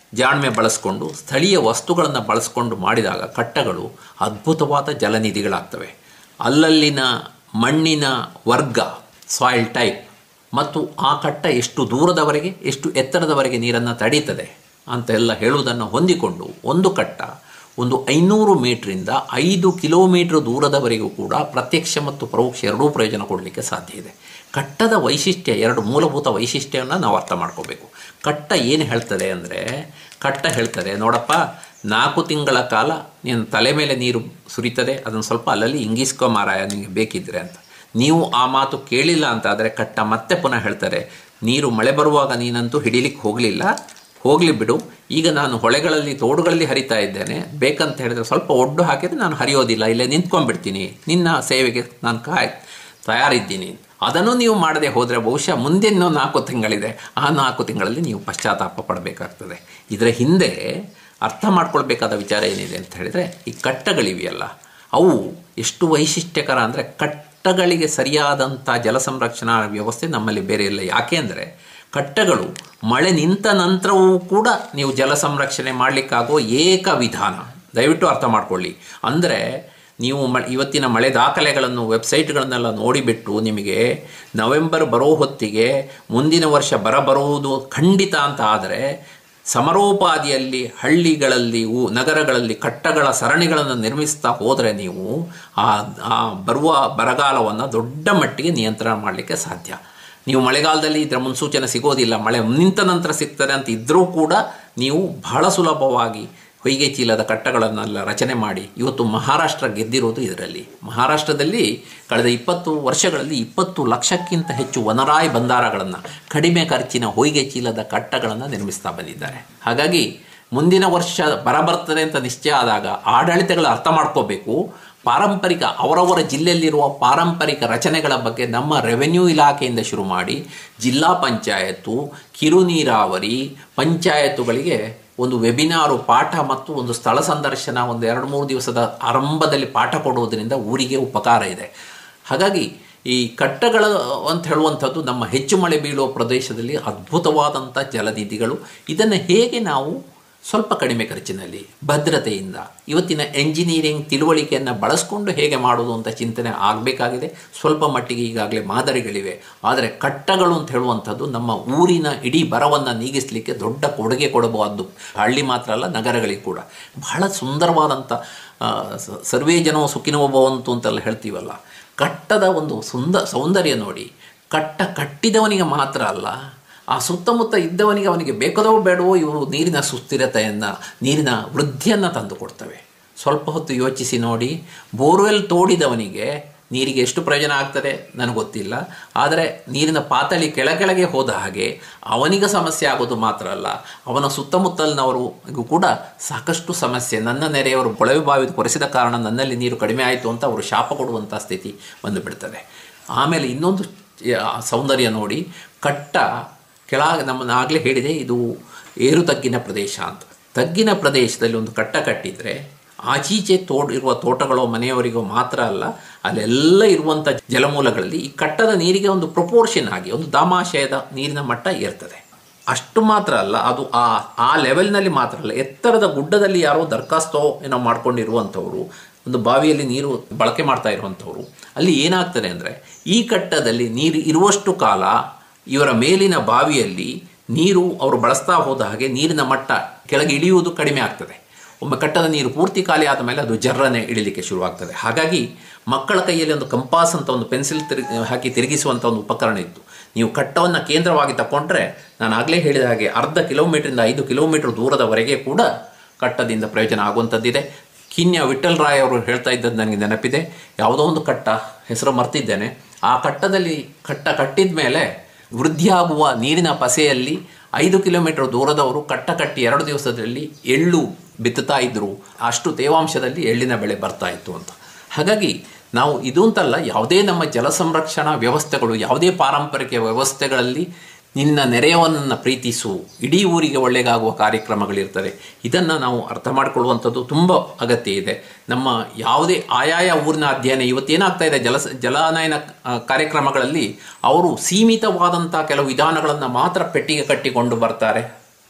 ಜಾಣ್ಮೆ ಬಳಸ್ಕೊಂಡು ಸ್ಥಳೀಯ ವಸ್ತುಗಳನ್ನು ಬಳಸ್ಕೊಂಡು ಮಾಡಿದಾಗ ಕಟ್ಟಗಳು ಅದ್ಭುತವಾದ ಜಲನಿಧಿಗಳಾಗ್ತವೆ ಅಲ್ಲಲ್ಲಿನ ಮಣ್ಣಿನ ವರ್ಗ ಸಾಯಿಲ್ ಟೈಪ್ ಮತ್ತು ಆ ಕಟ್ಟ ಎಷ್ಟು ದೂರದವರೆಗೆ ಎಷ್ಟು ಎತ್ತರದವರೆಗೆ ನೀರನ್ನು ತಡೀತದೆ ಅಂತ ಎಲ್ಲ ಹೇಳುವುದನ್ನು ಹೊಂದಿಕೊಂಡು ಒಂದು ಕಟ್ಟ ಒಂದು ಐನೂರು ಮೀಟ್ರಿಂದ ಐದು ಕಿಲೋಮೀಟರ್ ದೂರದವರೆಗೂ ಕೂಡ ಪ್ರತ್ಯಕ್ಷ ಮತ್ತು ಪರೋಕ್ಷ ಎರಡೂ ಪ್ರಯೋಜನ ಕೊಡಲಿಕ್ಕೆ ಸಾಧ್ಯ ಇದೆ ಕಟ್ಟದ ವೈಶಿಷ್ಟ್ಯ ಎರಡು ಮೂಲಭೂತ ವೈಶಿಷ್ಟ್ಯವನ್ನು ನಾವು ಅರ್ಥ ಮಾಡ್ಕೋಬೇಕು ಕಟ್ಟ ಏನು ಹೇಳ್ತದೆ ಅಂದರೆ ಕಟ್ಟ ಹೇಳ್ತದೆ ನೋಡಪ್ಪ ನಾಲ್ಕು ತಿಂಗಳ ಕಾಲ ನೀನು ತಲೆ ಮೇಲೆ ನೀರು ಸುರಿತದೆ ಅದನ್ನು ಸ್ವಲ್ಪ ಅಲ್ಲಲ್ಲಿ ಇಂಗಿಸ್ಕೊ ಮಾರಾಯ ನಿಮಗೆ ಬೇಕಿದ್ರೆ ಅಂತ ನೀವು ಆ ಮಾತು ಕೇಳಿಲ್ಲ ಅಂತ ಆದರೆ ಕಟ್ಟ ಮತ್ತೆ ಪುನಃ ಹೇಳ್ತಾರೆ ನೀರು ಮಳೆ ಬರುವಾಗ ನೀನಂತೂ ಹಿಡಿಲಿಕ್ಕೆ ಹೋಗಲಿಲ್ಲ ಹೋಗಲಿ ಬಿಡು ಈಗ ನಾನು ಹೊಳೆಗಳಲ್ಲಿ ತೋಡುಗಳಲ್ಲಿ ಹರಿತಾ ಇದ್ದೇನೆ ಬೇಕಂತ ಹೇಳಿದ್ರೆ ಸ್ವಲ್ಪ ಒಡ್ಡು ಹಾಕಿದ್ರೆ ನಾನು ಹರಿಯೋದಿಲ್ಲ ಇಲ್ಲೇ ನಿಂತ್ಕೊಂಡ್ಬಿಡ್ತೀನಿ ನಿನ್ನ ಸೇವೆಗೆ ನಾನು ಕಾಯ್ ತಯಾರಿದ್ದೀನಿ ಅದನ್ನು ನೀವು ಮಾಡದೆ ಹೋದರೆ ಬಹುಶಃ ಮುಂದಿನ ನಾಲ್ಕು ತಿಂಗಳಿದೆ ಆ ನಾಲ್ಕು ತಿಂಗಳಲ್ಲಿ ನೀವು ಪಶ್ಚಾತ್ತಾಪ ಪಡಬೇಕಾಗ್ತದೆ ಇದರ ಹಿಂದೆ ಅರ್ಥ ಮಾಡ್ಕೊಳ್ಬೇಕಾದ ವಿಚಾರ ಏನಿದೆ ಅಂತ ಹೇಳಿದರೆ ಈ ಕಟ್ಟಗಳಿವೆಯಲ್ಲ ಅವು ಎಷ್ಟು ವೈಶಿಷ್ಟ್ಯಕರ ಅಂದರೆ ಕಟ್ಟಗಳಿಗೆ ಸರಿಯಾದಂಥ ಜಲ ಸಂರಕ್ಷಣಾ ವ್ಯವಸ್ಥೆ ನಮ್ಮಲ್ಲಿ ಬೇರೆ ಇಲ್ಲ ಯಾಕೆ ಅಂದರೆ ಕಟ್ಟಗಳು ಮಳೆ ನಿಂತ ನಂತರವೂ ಕೂಡ ನೀವು ಜಲ ಸಂರಕ್ಷಣೆ ಮಾಡಲಿಕ್ಕಾಗೋ ಏಕ ವಿಧಾನ ದಯವಿಟ್ಟು ಅರ್ಥ ಮಾಡ್ಕೊಳ್ಳಿ ಅಂದರೆ ನೀವು ಮ ಇವತ್ತಿನ ಮಳೆ ದಾಖಲೆಗಳನ್ನು ವೆಬ್ಸೈಟ್ಗಳನ್ನೆಲ್ಲ ನೋಡಿಬಿಟ್ಟು ನಿಮಗೆ ನವೆಂಬರ್ ಬರೋ ಹೊತ್ತಿಗೆ ಮುಂದಿನ ವರ್ಷ ಬರ ಬರುವುದು ಖಂಡಿತ ಅಂತ ಆದರೆ ಸಮರೋಪಾದಿಯಲ್ಲಿ ಹಳ್ಳಿಗಳಲ್ಲಿ ಊ ನಗರಗಳಲ್ಲಿ ಕಟ್ಟಗಳ ಸರಣಿಗಳನ್ನು ನಿರ್ಮಿಸ್ತಾ ಹೋದರೆ ನೀವು ಆ ಆ ಬರುವ ಬರಗಾಲವನ್ನು ದೊಡ್ಡ ಮಟ್ಟಿಗೆ ನಿಯಂತ್ರಣ ಮಾಡಲಿಕ್ಕೆ ಸಾಧ್ಯ ನೀವು ಮಳೆಗಾಲದಲ್ಲಿ ಇದರ ಮುನ್ಸೂಚನೆ ಸಿಗೋದಿಲ್ಲ ಮಳೆ ನಿಂತ ನಂತರ ಸಿಗ್ತದೆ ಅಂತ ಇದ್ದರೂ ಕೂಡ ನೀವು ಬಹಳ ಸುಲಭವಾಗಿ ಹೊಯ್ಗೆ ಚೀಲದ ಕಟ್ಟಗಳನ್ನೆಲ್ಲ ರಚನೆ ಮಾಡಿ ಇವತ್ತು ಮಹಾರಾಷ್ಟ್ರ ಗೆದ್ದಿರೋದು ಇದರಲ್ಲಿ ಮಹಾರಾಷ್ಟ್ರದಲ್ಲಿ ಕಳೆದ ಇಪ್ಪತ್ತು ವರ್ಷಗಳಲ್ಲಿ ಇಪ್ಪತ್ತು ಲಕ್ಷಕ್ಕಿಂತ ಹೆಚ್ಚು ವನರಾಯ್ ಬಂದಾರಗಳನ್ನು ಕಡಿಮೆ ಖರ್ಚಿನ ಹೊಯ್ಗೆ ಚೀಲದ ಕಟ್ಟಗಳನ್ನು ನಿರ್ಮಿಸ್ತಾ ಬಂದಿದ್ದಾರೆ ಹಾಗಾಗಿ ಮುಂದಿನ ವರ್ಷ ಬರ ಬರ್ತದೆ ಅಂತ ನಿಶ್ಚಯ ಆದಾಗ ಆಡಳಿತಗಳು ಅರ್ಥ ಮಾಡ್ಕೋಬೇಕು ಪಾರಂಪರಿಕ ಅವರವರ ಜಿಲ್ಲೆಯಲ್ಲಿರುವ ಪಾರಂಪರಿಕ ರಚನೆಗಳ ಬಗ್ಗೆ ನಮ್ಮ ರೆವೆನ್ಯೂ ಇಲಾಖೆಯಿಂದ ಶುರು ಮಾಡಿ ಜಿಲ್ಲಾ ಪಂಚಾಯತ್ತು ಕಿರು ನೀರಾವರಿ ಪಂಚಾಯತ್ತುಗಳಿಗೆ ಒಂದು ವೆಬಿನಾರು ಪಾಠ ಮತ್ತು ಒಂದು ಸ್ಥಳ ಸಂದರ್ಶನ ಒಂದು ಎರಡು ಮೂರು ದಿವಸದ ಆರಂಭದಲ್ಲಿ ಪಾಠ ಕೊಡುವುದರಿಂದ ಊರಿಗೆ ಉಪಕಾರ ಇದೆ ಹಾಗಾಗಿ ಈ ಕಟ್ಟಗಳ ಅಂತ ಹೇಳುವಂಥದ್ದು ನಮ್ಮ ಹೆಚ್ಚು ಮಳೆ ಬೀಳುವ ಪ್ರದೇಶದಲ್ಲಿ ಅದ್ಭುತವಾದಂಥ ಜಲನಿಧಿಗಳು ಇದನ್ನು ಹೇಗೆ ನಾವು ಸ್ವಲ್ಪ ಕಡಿಮೆ ಖರ್ಚಿನಲ್ಲಿ ಭದ್ರತೆಯಿಂದ ಇವತ್ತಿನ ಎಂಜಿನಿಯರಿಂಗ್ ತಿಳುವಳಿಕೆಯನ್ನು ಬಳಸ್ಕೊಂಡು ಹೇಗೆ ಮಾಡುವುದು ಅಂತ ಚಿಂತನೆ ಆಗಬೇಕಾಗಿದೆ ಸ್ವಲ್ಪ ಮಟ್ಟಿಗೆ ಈಗಾಗಲೇ ಮಾದರಿಗಳಿವೆ ಆದರೆ ಕಟ್ಟಗಳು ಅಂತ ಹೇಳುವಂಥದ್ದು ನಮ್ಮ ಊರಿನ ಇಡೀ ಬರವನ್ನು ನೀಗಿಸಲಿಕ್ಕೆ ದೊಡ್ಡ ಕೊಡುಗೆ ಕೊಡಬಹುದು ಹಳ್ಳಿ ಮಾತ್ರ ಅಲ್ಲ ನಗರಗಳಿಗೆ ಕೂಡ ಬಹಳ ಸುಂದರವಾದಂಥ ಆ, ಸ- ಸರ್ವೇ ಜನೋ ಸುಖಿನೋ ಭವಂತು ಅಂತೆಲ್ಲ ಹೇಳ್ತೀವಲ್ಲ ಕಟ್ಟದ ಒಂದು ಸುಂದ ಸೌಂದರ್ಯ ನೋಡಿ ಕಟ್ಟ ಕಟ್ಟಿದವನಿಗೆ ಮಾತ್ರ ಅಲ್ಲ ಆ ಸುತ್ತಮುತ್ತ ಇದ್ದವನಿಗೆ ಅವನಿಗೆ ಬೇಕದೋ ಬೇಡವೋ ಇವು ನೀರಿನ ಸುಸ್ಥಿರತೆಯನ್ನು ನೀರಿನ ವೃದ್ಧಿಯನ್ನು ತಂದು ಕೊಡ್ತವೆ ಸ್ವಲ್ಪ ಹೊತ್ತು ಯೋಚಿಸಿ ನೋಡಿ ಬೋರ್ವೆಲ್ ತೋಡಿದವನಿಗೆ ನೀರಿಗೆ ಎಷ್ಟು ಪ್ರಯೋಜನ ಆಗ್ತದೆ ನನಗೆ ಗೊತ್ತಿಲ್ಲ ಆದರೆ ನೀರಿನ ಪಾತಳಿ ಕೆಳಕೆಳಗೆ ಹೋದ ಹಾಗೆ ಅವನಿಗೆ ಸಮಸ್ಯೆ ಆಗೋದು ಮಾತ್ರ ಅಲ್ಲ ಅವನ ಸುತ್ತಮುತ್ತಲಿನವರಿಗೂ ಕೂಡ ಸಾಕಷ್ಟು ಸಮಸ್ಯೆ ನನ್ನ ನೆರೆಯವರು ಕೊಳವೆ ಬಾವಿ ಕೊರೆಸಿದ ಕಾರಣ ನನ್ನಲ್ಲಿ ನೀರು ಕಡಿಮೆ ಆಯಿತು ಅಂತ ಅವರು ಶಾಪ ಕೊಡುವಂಥ ಸ್ಥಿತಿ ಬಂದುಬಿಡ್ತದೆ ಆಮೇಲೆ ಇನ್ನೊಂದು ಆ, ಸೌಂದರ್ಯ ನೋಡಿ ಕಟ್ಟ ಕೆಳಗೆ ನಮ್ಮನ್ನು ಆಗಲೇ ಹೇಳಿದೆ ಇದು ಏರು ತಗ್ಗಿನ ಪ್ರದೇಶ ಅಂತ ತಗ್ಗಿನ ಪ್ರದೇಶದಲ್ಲಿ ಒಂದು ಕಟ್ಟ ಕಟ್ಟಿದರೆ ಆಚೀಚೆ ತೋಟ ಇರುವ ತೋಟಗಳೋ ಮನೆಯವರಿಗೋ ಮಾತ್ರ ಅಲ್ಲ ಅಲ್ಲೆಲ್ಲ ಇರುವಂಥ ಜಲಮೂಲಗಳಲ್ಲಿ ಈ ಕಟ್ಟದ ನೀರಿಗೆ ಒಂದು ಪ್ರಪೋರ್ಷನ್ ಆಗಿ ಒಂದು ದಾಮಾಶಯದ ನೀರಿನ ಮಟ್ಟ ಏರ್ತದೆ ಅಷ್ಟು ಮಾತ್ರ ಅಲ್ಲ ಅದು ಆ ಆ ಲೆವೆಲ್ನಲ್ಲಿ ಮಾತ್ರ ಅಲ್ಲ ಎತ್ತರದ ಗುಡ್ಡದಲ್ಲಿ ಯಾರೋ ದರ್ಖಾಸ್ತೋ ಏನೋ ಮಾಡ್ಕೊಂಡಿರುವಂಥವ್ರು ಒಂದು ಬಾವಿಯಲ್ಲಿ ನೀರು ಬಳಕೆ ಮಾಡ್ತಾ ಇರುವಂಥವ್ರು ಅಲ್ಲಿ ಏನಾಗ್ತದೆ ಅಂದರೆ ಈ ಕಟ್ಟದಲ್ಲಿ ನೀರು ಇರುವಷ್ಟು ಕಾಲ ಇವರ ಮೇಲಿನ ಬಾವಿಯಲ್ಲಿ ನೀರು ಅವರು ಬಳಸ್ತಾ ಹೋದ ಹಾಗೆ ನೀರಿನ ಮಟ್ಟ ಕೆಳಗೆ ಇಳಿಯುವುದು ಕಡಿಮೆ ಆಗ್ತದೆ ಒಮ್ಮೆ ಕಟ್ಟದ ನೀರು ಪೂರ್ತಿ ಖಾಲಿ ಆದ ಮೇಲೆ ಅದು ಜರ್ರನೆ ಇಳಿಲಿಕ್ಕೆ ಶುರುವಾಗ್ತದೆ ಹಾಗಾಗಿ ಮಕ್ಕಳ ಕೈಯಲ್ಲಿ ಒಂದು ಕಂಪಾಸ್ ಅಂತ ಒಂದು ಪೆನ್ಸಿಲ್ ತಿರುಗಿ ಹಾಕಿ ತಿರುಗಿಸುವಂಥ ಒಂದು ಉಪಕರಣ ಇತ್ತು ನೀವು ಕಟ್ಟವನ್ನು ಕೇಂದ್ರವಾಗಿ ತಗೊಂಡ್ರೆ ನಾನು ಆಗಲೇ ಹೇಳಿದ ಹಾಗೆ ಅರ್ಧ ಕಿಲೋಮೀಟರಿಂದ ಐದು ಕಿಲೋಮೀಟರ್ ದೂರದವರೆಗೆ ಕೂಡ ಕಟ್ಟದಿಂದ ಪ್ರಯೋಜನ ಆಗುವಂಥದ್ದಿದೆ ಕಿನ್ಯ ವಿಠಲ್ ರಾಯ್ ಅವರು ಹೇಳ್ತಾ ಇದ್ದದ್ದು ನನಗೆ ನೆನಪಿದೆ ಯಾವುದೋ ಒಂದು ಕಟ್ಟ ಹೆಸರು ಮರ್ತಿದ್ದೇನೆ ಆ ಕಟ್ಟದಲ್ಲಿ ಕಟ್ಟ ಕಟ್ಟಿದ ಮೇಲೆ ವೃದ್ಧಿಯಾಗುವ ನೀರಿನ ಪಸೆಯಲ್ಲಿ ಐದು ಕಿಲೋಮೀಟರ್ ದೂರದವರು ಕಟ್ಟ ಕಟ್ಟಿ ಎರಡು ದಿವಸದಲ್ಲಿ ಎಳ್ಳು ಬಿತ್ತುತ್ತಾ ಇದ್ದರು ಅಷ್ಟು ತೇವಾಂಶದಲ್ಲಿ ಎಳ್ಳಿನ ಬೆಳೆ ಬರ್ತಾ ಇತ್ತು ಅಂತ ಹಾಗಾಗಿ ನಾವು ಇದು ಅಂತಲ್ಲ ಯಾವುದೇ ನಮ್ಮ ಜಲ ಸಂರಕ್ಷಣಾ ವ್ಯವಸ್ಥೆಗಳು ಯಾವುದೇ ಪಾರಂಪರಿಕ ವ್ಯವಸ್ಥೆಗಳಲ್ಲಿ ನಿನ್ನ ನೆರೆಯವನನ್ನು ಪ್ರೀತಿಸು ಇಡೀ ಊರಿಗೆ ಒಳ್ಳೆಗಾಗುವ ಕಾರ್ಯಕ್ರಮಗಳಿರ್ತದೆ ಇದನ್ನು ನಾವು ಅರ್ಥ ಮಾಡಿಕೊಳ್ಳುವಂಥದ್ದು ತುಂಬ ಅಗತ್ಯ ಇದೆ ನಮ್ಮ ಯಾವುದೇ ಆಯಾಯ ಊರಿನ ಅಧ್ಯಯನ ಇವತ್ತೇನಾಗ್ತಾ ಇದೆ ಜಲ ಜಲಾನಯನ ಆ, ಕಾರ್ಯಕ್ರಮಗಳಲ್ಲಿ ಅವರು ಸೀಮಿತವಾದಂಥ ಕೆಲವು ವಿಧಾನಗಳನ್ನು ಮಾತ್ರ ಪೆಟ್ಟಿಗೆ ಕಟ್ಟಿಕೊಂಡು ಬರ್ತಾರೆ